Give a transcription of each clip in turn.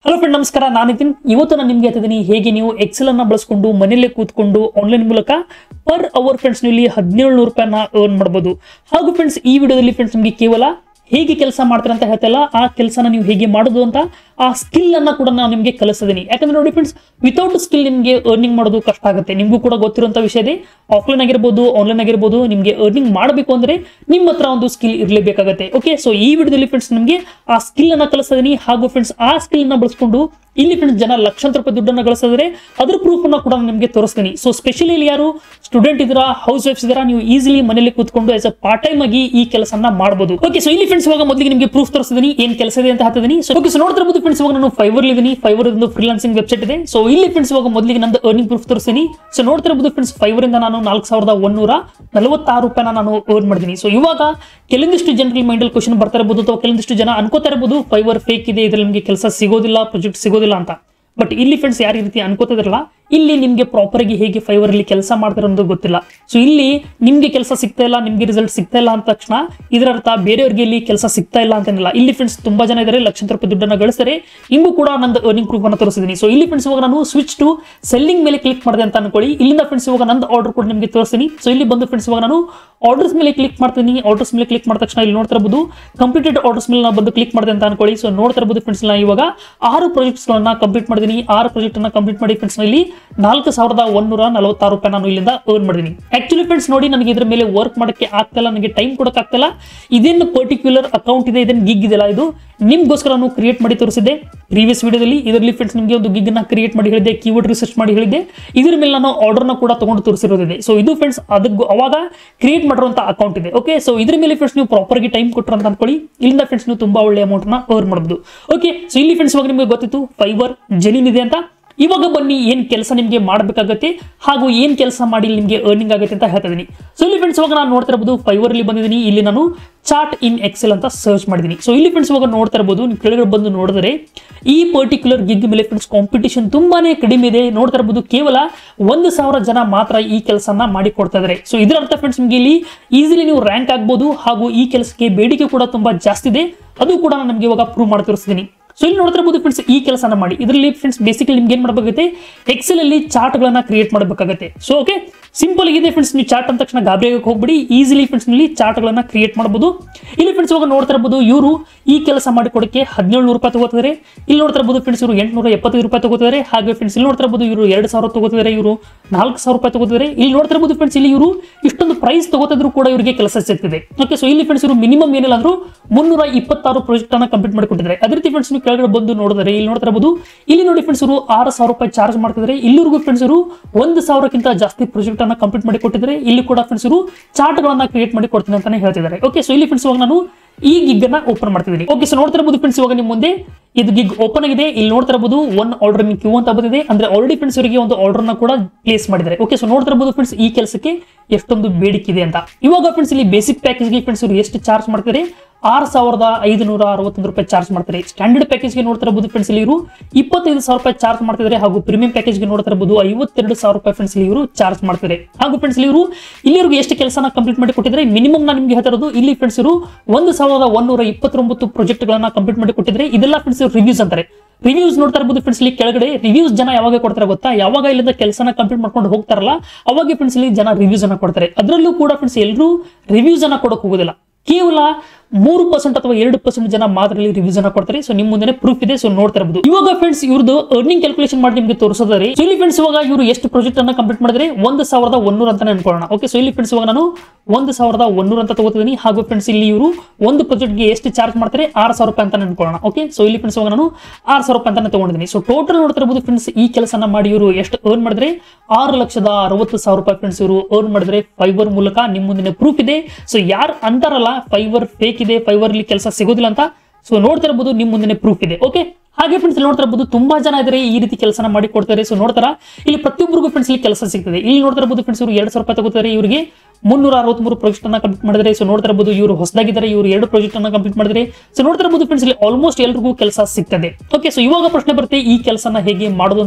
hello friend ನಮಸ್ಕಾರ ನಾನು ನಿತಿನ್ ಇವತ್ತು ನಾನು ನಿಮ್ಗೆ ಹೇಳ್ತಿದ್ದೀನಿ ಹೇಗೆ ನೀವು ಎಕ್ಸೆಲ್ ಅನ್ನ ಬಳಸ್ಕೊಂಡು ಮನೆಯಲ್ಲೇ ಕೂತ್ಕೊಂಡು ಆನ್ಲೈನ್ ಮೂಲಕ ಪರ್ ಅವರ್ ಫ್ರೆಂಡ್ಸ್ ನೀವು ಇಲ್ಲಿ ಹದಿನೇಳು ನೂರು ರೂಪಾಯಿನ ಅರ್ನ್ ಮಾಡ್ಬೋದು ಹಾಗೂ ಫ್ರೆಂಡ್ಸ್ ಈ ವಿಡಿಯೋದಲ್ಲಿ ಫ್ರೆಂಡ್ಸ್ ನಿಮಗೆ ಕೇವಲ ಹೇಗೆ ಕೆಲಸ ಮಾಡ್ತಾರೆ ಅಂತ ಹೇಳ್ತಲ್ಲ ಆ ಕೆಲಸನ ನೀವು ಹೇಗೆ ಮಾಡೋದು ಅಂತ ಆ ಸ್ಕಿಲ್ ಅನ್ನ ಕೂಡ ನಾನು ನಿಮಗೆ ಕಲಿಸ್ತಿದ್ದೀನಿ ಯಾಕಂದ್ರೆ ನೋಡಿ ಫ್ರೆಂಡ್ಸ್ ವಿತೌಟ್ ಸ್ಕಿಲ್ ನಿಮಗೆ ಅರ್ನಿಂಗ್ ಮಾಡೋದು ಕಷ್ಟ ಆಗುತ್ತೆ ನಿಮಗೂ ಕೂಡ ಗೊತ್ತಿರುವಂತ ವಿಷಯ ಇದೆ ಆಫ್ಲೈನ್ ಆಗಿರ್ಬೋದು ಆನ್ಲೈನ್ ಆಗಿರ್ಬೋದು ನಿಮಗೆ ಅರ್ನಿಂಗ್ ಮಾಡಬೇಕು ಅಂದ್ರೆ ನಿಮ್ಮ ಹತ್ರ ಒಂದು ಸ್ಕಿಲ್ ಇರಲೇಬೇಕಾಗುತ್ತೆ ಓಕೆ ಸೊ ಈ ವಿಡಿಯೋದಲ್ಲಿ ಫ್ರೆಂಡ್ಸ್ ನಿಮಗೆ ಆ ಸ್ಕಿಲ್ ಅನ್ನ ಕಲಿಸ್ತಿದ್ದೀನಿ ಹಾಗೂ ಫ್ರೆಂಡ್ಸ್ ಆ ಸ್ಕಿಲ್ ನ ಬಳಸ್ಕೊಂಡು ಇಲ್ಲಿ ಫ್ರೆಂಡ್ಸ್ ಜನ ಲಕ್ಷಾಂತರ ರೂಪಾಯಿ ದುಡ್ಡನ್ನ ಗಳಿಸಿದ್ರೆ ಅದ್ರ ಪ್ರೂಫ್ ಅನ್ನ ಕೂಡ ನಾನು ನಿಮಗೆ ತೋರಿಸ್ತೀನಿ ಸೊ ಸ್ಪೆಷಲಿ ಇಲ್ಲಿ ಯಾರು ಸ್ಟೂಡೆಂಟ್ ಇದ್ದೀರಾ ಹೌಸ್ ವೈಫ್ಸ್ ಇದ್ದೀರಾ ನೀವು ಈಸಿಲಿ ಮನೇಲಿ ಕೂತ್ಕೊಂಡು ಆಸ್ ಅ ಪಾರ್ಟ್ ಟೈಮ್ ಆಗಿ ಈ ಕೆಲಸನ ಮಾಡಬಹುದು ಓಕೆ ಸೊ ಇಲ್ಲಿ ಫ್ರೆಂಡ್ಸ್ ಇವಾಗ ಮೊದಲಿಗೆ ನಿಮಗೆ ಪ್ರೂಫ್ ತೋರಿಸ್ತೀನಿ ಏನ್ ಕೆಲಸ ಇದೆ ಅಂತ ಹೇಳ್ತಿದ್ದೀನಿ ಸೊ ಓಕೆ ಸೊ ನೋಡ್ತಿರ್ಬೋದು ಫ್ರೆಂಡ್ಸ್ ಇವಾಗ ನಾನು ಫೈವರ್ ಇದೀನಿ ಫೈವರ್ ಒಂದು ಫ್ರೀಲಾನ್ಸಿಂಗ್ ವೆಬ್ಸೈಟ್ ಇದೆ ಸೊ ಇಲ್ಲಿ ಫ್ರೆಂಡ್ಸ್ ಇವಾಗ ಮೊದಲಿಗೆ ನಂದು ಅರ್ನಿಂಗ್ ಪ್ರೂಫ್ ತೋರಿಸ್ತೀನಿ ಸೊ ನೋಡ್ತಿರ್ಬೋದು ಫ್ರೆಂಡ್ಸ್ ಫೈವರ್ ಇಂದ ನಾನು ನಾಲ್ಕು ಸಾವಿರದ ಒಂದೂರ ನಲವತ್ತಾರು ರೂಪಾಯಿನ ನಾನು ಅರ್ನ್ ಮಾಡಿದ್ದೀನಿ ಸೊ ಇವಾಗ ಕೆಲವೊಂದಿಷ್ಟು ಜನರಲ್ಲಿ ಮೈಂಡಲ್ಲಿ ಕ್ವಶನ್ ಬರ್ತಾ ಇರ್ಬೋದು ಅಥವಾ ಕೆಲವೊಂದಿಷ್ಟು ಜನ ಅನ್ಕೋತಾ ಇರ್ಬೋದು ಫೈವರ್ ಫೇಕ್ ಇದೆ ಇದ್ರಲ್ಲಿ ನಿಮಗೆ ಕೆಲಸ ಸಿಗೋದಿಲ್ಲ ಪ್ರಾಜೆಕ್ಟ್ ಸಿಗೋದಿಲ್ಲ ಅಂತ ಬಟ್ ಇಲ್ಲಿ ಫ್ರೆಂಡ್ಸ್ ಯಾರು ಈ ರೀತಿ ಅನ್ಕೋತಿದ್ರಲ್ಲ ಇಲ್ಲಿ ನಿಮಗೆ ಪ್ರಾಪರ್ ಆಗಿ ಹೇಗೆ ಫೈವರ್ ಅಲ್ಲಿ ಕೆಲಸ ಮಾಡ್ತಾರೆ ಅನ್ನೋದು ಗೊತ್ತಿಲ್ಲ ಸೊ ಇಲ್ಲಿ ನಿಮ್ಗೆ ಕೆಲಸ ಸಿಗ್ತಾ ಇಲ್ಲ ನಿಮ್ಗೆ ರಿಸಲ್ಟ್ ಸಿಗ್ತಾ ಇಲ್ಲ ಅಂದ ತಕ್ಷಣ ಇದರ ಅರ್ಥ ಬೇರೆಯವ್ರಿಗೆ ಇಲ್ಲಿ ಕೆಲಸ ಸಿಗ್ತಾ ಇಲ್ಲ ಅಂತೇನಿಲ್ಲ ಇಲ್ಲಿ ಫ್ರೆಂಡ್ಸ್ ತುಂಬಾ ಜನ ಇದ್ದಾರೆ ಲಕ್ಷಾಂತರ ರೂಪಾಯಿ ದುಡ್ಡನ್ನ ಗಳಿಸ್ತಾರೆ ನಿಮಗೂ ಕೂಡ ನಂದು ಅರ್ನಿಂಗ್ ಪ್ರೂಫ್ ಅನ್ನು ತೋರಿಸಿದ್ದೀನಿ ಸೊ ಇಲ್ಲಿ ಫ್ರೆಂಡ್ಸ್ ಇವಾಗ ನಾನು ಸ್ವಿಚ್ ಟು ಸೆಲ್ಲಿಂಗ್ ಮೇಲೆ ಕ್ಲಿಕ್ ಮಾಡಿದೆ ಅಂತ ಅನ್ಕೊಳ್ಳಿ ಇಲ್ಲಿಂದ ಫ್ರೆಂಡ್ಸ್ ಇವಾಗ ನಂದು ಆರ್ಡರ್ ಕೂಡ ನಿಮಗೆ ತೋರಿಸ್ತೀನಿ ಸೊ ಇಲ್ಲಿ ಬಂದು ಫ್ರೆಂಡ್ಸ್ ಇವಾಗ ನಾನು ಆರ್ಡರ್ಸ್ ಮೇಲೆ ಕ್ಲಿಕ್ ಮಾಡ್ತೀನಿ ಆರ್ಡರ್ಸ್ ಮೇಲೆ ಕ್ಲಿಕ್ ಮಾಡಿದ ತಕ್ಷಣ ಇಲ್ಲಿ ನೋಡ್ತಾ ಇರಬಹುದು ಕಂಪ್ಲೀಟೆಡ್ ಆರ್ಡರ್ಸ್ ಮೇಲೆ ನಾನು ಬಂದು ಕ್ಲಿಕ್ ಮಾಡಿದೆ ಅಂತ ಅನ್ಕೊಳ್ಳಿ ಸೊ ನೋಡ್ತಾ ಇರಬಹುದು ಫ್ರೆಂಡ್ಸ್ ನಾನು ಇವಾಗ ಆರು ಪ್ರಾಜೆಕ್ಟ್ಸ್ ಗಳನ್ನ ಕಂಪ್ಲೀಟ್ ಮಾಡಿದ್ದೀನಿ ಆರು ಪ್ರಾಜೆಕ್ಟ್ ಅನ್ನ ಕಂಪ್ಲೀಟ್ ಮಾಡಿ ಫ್ರೆಂಡ್ಸ್ ಇಲ್ಲಿ ನಾಲ್ಕು ಸಾವಿರದ ಒಂದೂರ ನಲವತ್ತಾರು ರೂಪಾಯಿ ನಾನು ಇಲ್ಲಿಂದ ಅರ್ನ್ ಮಾಡಿದ್ದೀನಿ ಆಕ್ಚುಲಿ ಫ್ರೆಂಡ್ಸ್ ನೋಡಿ ನನಗೆ ಇದ್ರ ಮೇಲೆ ವರ್ಕ್ ಮಾಡಕ್ಕೆ ಆಗ್ತಿಲ್ಲ ನನಗೆ ಟೈಮ್ ಕೊಡಕ್ಕೆ ಆಗ್ತಿಲ್ಲ ಇದೇನು ಪರ್ಟಿಕ್ಯುಲರ್ ಅಕೌಂಟ್ ಇದೆ ಇದನ್ನ ಗಿಗ್ ಇದೆಲ್ಲ ಇದು ನಿಮ್ಗೋಸ್ಕರ ನಾನು ಕ್ರಿಯೇಟ್ ಮಾಡಿ ತೋರಿಸಿದ್ದೆ ಪ್ರೀವಿಯಸ್ ವಿಡಿಯೋದಲ್ಲಿ ಇದರಲ್ಲಿ ಫ್ರೆಂಡ್ಸ್ ನಿಮಗೆ ಒಂದು ಗಿಗ್ ನ ಕ್ರಿಯೇಟ್ ಮಾಡಿ ಹೇಳಿದೆ ಕೀವರ್ಡ್ ರಿಸರ್ಚ್ ಮಾಡಿ ಹೇಳಿದೆ ಇದ್ರ ಮೇಲೆ ನಾನು ಆರ್ಡರ್ನ ಕೂಡ ತಗೊಂಡು ತೋರಿಸಿರೋದಿದೆ ಸೊ ಇದು ಫ್ರೆಂಡ್ಸ್ ಅದಕ್ಕೆ ಅವಾಗ ಕ್ರಿಯೇಟ್ ಮಾಡಿರುವಂತ ಅಕೌಂಟ್ ಇದೆ ಓಕೆ ಸೊ ಇದ್ರ ಮೇಲೆ ಫ್ರೆಂಡ್ಸ್ ನೀವು ಪ್ರಾಪರ್ ಆಗಿ ಟೈಮ್ ಕೊಟ್ಟರು ಅಂತ ಅನ್ಕೊಳ್ಳಿ ಇಲ್ಲಿಂದ ಫ್ರೆಂಡ್ಸ್ ನೀವು ತುಂಬಾ ಒಳ್ಳೆ ಅಮೌಂಟ್ ನ ಅರ್ನ್ ಮಾಡಬಹುದು ಓಕೆ ಸೊ ಇಲ್ಲಿ ಫ್ರೆಂಡ್ಸ್ ಇವಾಗ ನಿಮಗೆ ಗೊತ್ತಿತ್ತು ಫೈವರ್ ಜೆನಿನ್ ಇದೆ ಅಂತ ಇವಾಗ ಬನ್ನಿ ಏನ್ ಕೆಲಸ ನಿಮಗೆ ಮಾಡಬೇಕಾಗತ್ತೆ ಹಾಗೂ ಏನ್ ಕೆಲಸ ಮಾಡಿ ನಿಮಗೆ ಅರ್ನಿಂಗ್ ಆಗುತ್ತೆ ಅಂತ ಹೇಳ್ತಾ ಇದೀನಿ ಸೊ ಇಲ್ಲಿ ಫ್ರೆಂಡ್ಸ್ ಇವಾಗ ನಾನು ನೋಡ್ತಾ ಇರಬಹುದು ಫೈವರ್ ಅಲ್ಲಿ ಬಂದಿದ್ದೀನಿ ಇಲ್ಲಿ ನಾನು ಚಾರ್ಟ್ ಇನ್ ಎಕ್ಸೆಲ್ ಅಂತ ಸರ್ಚ್ ಮಾಡಿದ್ದೀನಿ ಸೊ ಇಲ್ಲಿ ಫ್ರೆಂಡ್ಸ್ ಇವಾಗ ನೋಡ್ತಾ ಇರಬಹುದು ನೀವು ಕೆಳಗಡೆ ಬಂದು ನೋಡಿದ್ರೆ ಈ ಪರ್ಟಿಕ್ಯುಲರ್ ಗಿಗ್ ಮೇಲೆ ಫ್ರೆಂಡ್ಸ್ ಕಾಂಪಿಟೇಷನ್ ತುಂಬಾನೇ ಕಡಿಮೆ ಇದೆ ನೋಡ್ತಾ ಇರಬಹುದು ಕೇವಲ ಒಂದು ಸಾವಿರ ಜನ ಮಾತ್ರ ಈ ಕೆಲಸನ ಮಾಡಿ ಕೊಡ್ತಾ ಇದ್ದಾರೆ ಸೊ ಇದರ ಅರ್ಥ ಫ್ರೆಂಡ್ಸ್ ನಿಮಗೆ ಇಲ್ಲಿ ಈಸಿಲಿ ನೀವು ರ್ಯಾಂಕ್ ಆಗ್ಬೋದು ಹಾಗೂ ಈ ಕೆಲಸಕ್ಕೆ ಬೇಡಿಕೆ ಕೂಡ ತುಂಬಾ ಜಾಸ್ತಿ ಇದೆ ಅದು ಕೂಡ ನಾನು ನಮಗೆ ಇವಾಗ ಪ್ರೂವ್ ಮಾಡಿ ತೋರಿಸ್ತೀನಿ ಸೊ ಇಲ್ಲಿ ನೋಡ್ತಿರ್ಬೋದು ಫ್ರೆಂಡ್ಸ್ ಈ ಕೆಲಸನ ಮಾಡಿ ಇದರಲ್ಲಿ ಫ್ರೆಂಡ್ಸ್ ಬೇಸಿಕಲಿ ನಿಮ್ಗೆ ಏನ್ ಮಾಡಬೇಕಾಗುತ್ತೆ ಎಕ್ಸೆಲ್ ಅಲ್ಲಿ ಚಾರ್ಟ್ ಗಳನ್ನ ಕ್ರಿಯೇಟ್ ಮಾಡಬೇಕಾಗುತ್ತೆ ಸೊ ಓಕೆ ಸಿಂಪಲ್ ಆಗಿದೆ ಫ್ರೆಂಡ್ಸ್ ನೀವು ಚಾರ್ಟ್ ಅಂದ ತಕ್ಷಣ ಗಾಬರಿ ಆಗಕ್ಕೆ ಹೋಗ್ಬಿಡಿ ಈಸಿಲಿ ಫ್ರೆಂಡ್ಸ್ ನಲ್ಲಿ ಚಾರ್ಟ್ ಗಳನ್ನ ಕ್ರಿಯೇಟ್ ಮಾಡಬಹುದು ಇಲ್ಲಿ ಫ್ರೆಂಡ್ಸ್ ಇವಾಗ ನೋಡ್ತಾ ಇರಬಹುದು ಇವರು ಈ ಕೆಲಸ ಮಾಡಿ ಕೊಡಕ್ಕೆ ಹದಿನೇಳು ರೂಪಾಯಿ ತಗೋತಿದ್ದಾರೆ ಇಲ್ಲಿ ನೋಡ್ತಾ ಇರಬಹುದು ಫ್ರೆಂಡ್ಸ್ ಇವರು ಎಂಟುನೂರ ಎಪ್ಪತ್ತೈದು ರೂಪಾಯಿ ತಗೋತಿದ್ದಾರೆ ಹಾಗೆ ಫ್ರೆಂಡ್ಸ್ ಇಲ್ಲಿ ನೋಡ್ತಾ ಇರಬಹುದು ಇವರು ಎರಡು ಸಾವಿರ ತಗೋತಿದ್ದಾರೆ ಇವರು ನಾಲ್ಕು ಸಾವಿರ ರೂಪಾಯಿ ತಗೋತಿದ್ದಾರೆ ಇಲ್ಲಿ ನೋಡ್ತಾ ಇರಬಹುದು ಫ್ರೆಂಡ್ಸ್ ಇಲ್ಲಿ ಇವರು ಇಷ್ಟೊಂದು ಪ್ರೈಸ್ ತಗೋತಿದ್ರು ಕೂಡ ಇವರಿಗೆ ಕೆಲಸ ಸಿಗ್ತಿದೆ ಓಕೆ ಸೊ ಇಲ್ಲಿ ಫ್ರೆಂಡ್ಸ್ ಇವರು ಮಿನಿಮಮ್ ಏನಿಲ್ಲ ಅಂದ್ರೂ ಮುನ್ನೂರ ಇಪ್ಪತ್ತಾರು ಪ್ರಾಜೆಕ್ಟ್ ಅನ್ನ ಕಂಪ್ಲೀಟ್ ಮಾಡಿಕೊಟ್ಟಿದ್ದಾರೆ ಅದೇ ರೀತಿ ಫ್ರೆಂಡ್ಸ್ ನೀವು ಕೆಳಗಡೆ ಬಂದು ನೋಡಿದ್ರೆ ಇಲ್ಲಿ ನೋಡ್ತಾ ಇರಬಹುದು ಇಲ್ಲಿ ನೋಡಿ ಫ್ರೆಂಡ್ಸ್ ಇವರು ಆರು ಸಾವಿರ ರೂಪಾಯಿ ಚಾರ್ಜ್ ಮಾಡ್ತಿದ್ದಾರೆ ಇಲ್ಲಿವರೆಗೂ ಫ್ರೆಂಡ್ಸ್ ಇವರು ಒಂದು ಸಾವಿರಕ್ಕಿಂತ ಜಾಸ್ತಿ ಪ್ರಾಜೆಕ್ಟ್ ಅನ್ನ ಕಂಪ್ಲೀಟ್ ಮಾಡಿ ಕೊಟ್ಟಿದ್ದಾರೆ ಇಲ್ಲಿ ಕೂಡ ಫ್ರೆಂಡ್ಸ್ ಇವರು ಚಾರ್ಟ್ ಗಳನ್ನ ಕ್ರಿಯೇಟ್ ಮಾಡಿ ಕೊಡ್ತೀನಿ ಅಂತಾನೆ ಹೇಳ್ತಿದ್ದಾರೆ ಓಕೆ ಸೊ ಇಲ್ಲಿ ಫ್ರೆಂಡ್ಸ್ ಇವಾಗ ನಾನು ಈ ಗಿಗ್ ಅನ್ನ ಓಪನ್ ಮಾಡ್ತಿದ್ದೀನಿ ಓಕೆ ಸೊ ನೋಡ್ತಾ ಇರಬಹುದು ಫ್ರೆಂಡ್ಸ್ ಇವಾಗ ನಿಮ್ಮ ಮುಂದೆ ಇದು ಗಿಗ್ ಓಪನ್ ಆಗಿದೆ ಇಲ್ಲಿ ನೋಡ್ತಾ ಇರಬಹುದು ಒನ್ ಆರ್ಡರ್ ಕ್ಯೂ ಅಂತ ಬಂದಿದೆ ಅಂದ್ರೆ ಆಲ್ರೆಡಿ ಫ್ರೆಂಡ್ಸ್ ಅವರಿಗೆ ಒಂದು ಆರ್ಡರ್ ನ ಕೂಡ ಪ್ಲೇಸ್ ಮಾಡಿದ್ದಾರೆ ಓಕೆ ಸೊ ನೋಡ್ತಾ ಇರಬಹುದು ಫ್ರೆಂಡ್ಸ್ ಈ ಕೆಲಸಕ್ಕೆ ಎಷ್ಟೊಂದು ಬೇಡಿಕೆ ಇದೆ ಅಂತ ಇವಾಗ ಫ್ರೆಂಡ್ಸ್ ಇಲ್ಲಿ ಬೇಸಿಕ್ ಪ್ಯಾಕೇಜ್ಗೆ ಫ್ರೆಂಡ್ಸ್ ಇವರು ಎಷ್ಟು ಚಾರ್ಜ್ ಮಾಡ್ತಾರೆ ಆರು ಸಾವಿರದ ಐದುನೂರ ಅರವತ್ತೊಂದು ರೂಪಾಯಿ ಚಾರ್ಜ್ ಮಾಡ್ತಾರೆ ಸ್ಟ್ಯಾಂಡರ್ಡ್ ಪ್ಯಾಕೇಜ್ಗೆ ನೋಡ್ತಾ ಇರಬಹುದು ಫ್ರೆಂಡ್ಸ್ ಇಲ್ಲಿ ಇವರು ಇಪ್ಪತ್ತೈದು ಸಾವಿರ ರೂಪಾಯಿ ಚಾರ್ಜ್ ಮಾಡ್ತಿದ್ದಾರೆ ಹಾಗೂ ಪ್ರೀಮಿಯಂ ಪ್ಯಾಕೇಜ್ಗೆ ನೋಡ್ತಾ ಇರಬಹುದು ಐವತ್ತೆರಡು ಸಾವಿರ ರೂಪಾಯಿ ಫ್ರೆಂಡ್ಸ್ ಇಲ್ಲಿ ಇವರು ಚಾರ್ಜ್ ಮಾಡ್ತಾರೆ ಹಾಗೂ ಫ್ರೆಂಡ್ಸ್ ಇವರು ಇಲ್ಲಿವರೆಗೂ ಎಷ್ಟು ಕೆಲಸನ ಕಂಪ್ಲೀಟ್ ಮಾಡಿ ಕೊಟ್ಟಿದ್ದಾರೆ ಮಿನಿಮಮ್ ನಾನು ನಿಮಗೆ ಹೇಳ್ತಾ ಇರೋದು ಇಲ್ಲಿ ಫ್ರೆಂಡ್ಸ್ ಇವರು ಒಂದು ಸಾವಿರದ ಒಂದೂರ ಇಪ್ಪತ್ತೊಂಬತ್ತು ಪ್ರಾಜೆಕ್ಟ್ ಗಳನ್ನ ಕಂಪ್ಲೀಟ್ ಮಾಡಿ ಕೊಟ್ಟಿದ್ದಾರೆ ಇದೆಲ್ಲ ಫ್ರೆಂಡ್ಸ್ ರಿವ್ಯೂಸ್ ಅಂತಾರೆ ರಿವ್ಯೂಸ್ ನೋಡ್ತಾ ಇರಬಹುದು ಫ್ರೆಂಡ್ಸ್ ಇಲ್ಲಿ ಕೆಳಗಡೆ ರಿವ್ಯೂಸ್ ಜನ ಯಾವಾಗ ಕೊಡ್ತಾರೆ ಗೊತ್ತಾ ಯಾವಾಗ ಇಲ್ಲಿಂದ ಕೆಲಸನ ಕಂಪ್ಲೀಟ್ ಮಾಡ್ಕೊಂಡು ಹೋಗ್ತಾರಲ್ಲ ಅವಾಗ ಫ್ರೆಂಡ್ಸ್ ಇಲ್ಲಿ ಜನ ರಿವ್ಯೂಸ್ ಅನ್ನ ಕೊಡ್ತಾರೆ ಅದರಲ್ಲೂ ಕೂಡ ಫ್ರೆಂಡ್ಸ್ ಎಲ್ಲರೂ ರಿವ್ಯೂಸ್ ಅನ್ನ ಕೊಡಕ್ ಹೋಗೋದಿಲ್ಲ ಕೇವಲ ಮೂರು ಪರ್ಸೆಂಟ್ ಅಥವಾ ಎರಡು ಪರ್ಸೆಂಟ್ ಜನ ಮಾತ್ರ ಇಲ್ಲಿ ರಿವ್ಯೂಸ್ ಅನ್ನ ಕೊಡ್ತಾರೆ ಸೊ ನಿಮ್ಮ ಮುಂದೆ ಪ್ರೂಫ್ ಇದೆ ಸೊ ನೋಡ್ತಾ ಇರಬಹುದು ಇವಾಗ ಫ್ರೆಂಡ್ಸ್ ಇವ್ರದ್ದು ಅರ್ನಿಂಗ್ ಕ್ಯಾಲ್ಕುಲೇಷನ್ ಮಾಡಿ ನಿಮಗೆ ತೋರಿಸೋದಾರೆ ಸೊ ಇಲ್ಲಿ ಫ್ರೆಂಡ್ಸ್ ಇವಾಗ ಇವರು ಎಷ್ಟು ಪ್ರಾಜೆಕ್ಟ್ ಅನ್ನ ಕಂಪ್ಲೀಟ್ ಮಾಡಿದ್ರೆ ಒಂದು ಸಾವಿರದ ಒಂದೂರ ಅಂತಾನೆ ಅನ್ಕೊಳ್ಳೋಣ ಓಕೆ ಸೊ ಇಲ್ಲಿ ಫ್ರೆಂಡ್ಸ್ ಇವಾಗ ನಾನು ಒಂದು ಸಾವಿರದ ಒಂದೂರ ಅಂತ ತಗೋತಿದ್ದೀನಿ ಹಾಗೂ ಫ್ರೆಂಡ್ಸ್ ಇಲ್ಲಿ ಇವರು ಒಂದು ಪ್ರಾಜೆಕ್ಟ್ಗೆ ಎಷ್ಟು ಚಾರ್ಜ್ ಮಾಡ್ತಾರೆ ಆರು ಸಾವಿರ ರೂಪಾಯಿ ಅಂತ ಅನ್ಕೊಳ್ಳೋಣ ಓಕೆ ಸೊ ಇಲ್ಲಿ ಫ್ರೆಂಡ್ಸ್ ಇವಾಗ ನಾನು ಆರು ಸಾವಿರ ರೂಪಾಯಿ ಅಂತಾನೆ ತಗೊಂಡಿದ್ದೀನಿ ಸೊ ಟೋಟಲ್ ನೋಡ್ತಾ ಇರಬಹುದು ಫ್ರೆಂಡ್ಸ್ ಈ ಕೆಲಸನ ಮಾಡಿ ಇವರು ಎಷ್ಟು ಅರ್ನ್ ಮಾಡಿದ್ರೆ ಆರು ಲಕ್ಷದ ಅರವತ್ತು ಸಾವಿರ ರೂಪಾಯಿ ಫ್ರೆಂಡ್ಸ್ ಇವರು ಅರ್ನ್ ಮಾಡಿದ್ರೆ ಫೈಬರ್ ಮೂಲಕ ನಿಮ್ಮ ಮುಂದಿನ ಪ್ರೂಫ್ ಇದೆ ಸೊ ಯಾರು ಅಂತಾರಲ್ಲ ಫೈಬರ್ ಫೇಕ್ ಇದೆ ಫೈಬರ್ ಇಲ್ಲಿ ಕೆಲಸ ಸಿಗೋದಿಲ್ಲ ಅಂತ ಸೊ ನೋಡ್ತಾ ಇರಬಹುದು ನಿಮ್ಮ ಮುಂದೆ ಪ್ರೂಫ್ ಇದೆ ಓಕೆ ಹಾಗೆ ಫ್ರೆಂಡ್ಸ್ ನೋಡ್ತಾ ಇರಬಹುದು ತುಂಬಾ ಜನ ಇದ್ದಾರೆ ಈ ರೀತಿ ಕೆಲಸನ ಮಾಡಿ ಕೊಡ್ತಾರೆ ಸೊ ನೋಡ್ತಾರ ಇಲ್ಲಿ ಪ್ರತಿಯೊಬ್ಬರಿಗೂ ಫ್ರೆಂಡ್ಸ್ ಇಲ್ಲಿ ಕೆಲಸ ಸಿಗ್ತದೆ ಇಲ್ಲಿ ನೋಡ್ತಾ ಇರಬಹುದು ಫ್ರೆಂಡ್ಸ್ ಇವರು ಎರಡು ಸಾವಿರ ರೂಪಾಯಿ ತಗೋತಾರೆ ಇವರಿಗೆ ಮುನ್ನೂರ ಅರವತ್ಮೂರು ಪ್ರಾಜೆಕ್ಟ್ ಅನ್ನ ಕಂಪ್ಲೀಟ್ ಮಾಡಿದ್ರೆ ಸೊ ನೋಡ್ತಾ ಇರಬಹುದು ಇವರು ಹೊಸದಾಗಿದ್ದಾರೆ ಇವರು ಎರಡು ಪ್ರಾಜೆಕ್ಟ್ ಅನ್ನ ಕಂಪ್ಲೀಟ್ ಮಾಡಿದ್ರೆ ಸೊ ನೋಡ್ತಾ ಇರಬಹುದು ಫ್ರೆಂಡ್ಸ್ ಇಲ್ಲಿ ಆಲ್ಮೋಸ್ಟ್ ಎಲ್ರಿಗೂ ಕೆಲಸ ಸಿಗ್ತದೆ ಓಕೆ ಸೊ ಇವಾಗ ಪ್ರಶ್ನೆ ಬರುತ್ತೆ ಈ ಕೆಲಸನ ಹೇಗೆ ಮಾಡೋದು ಅಂತ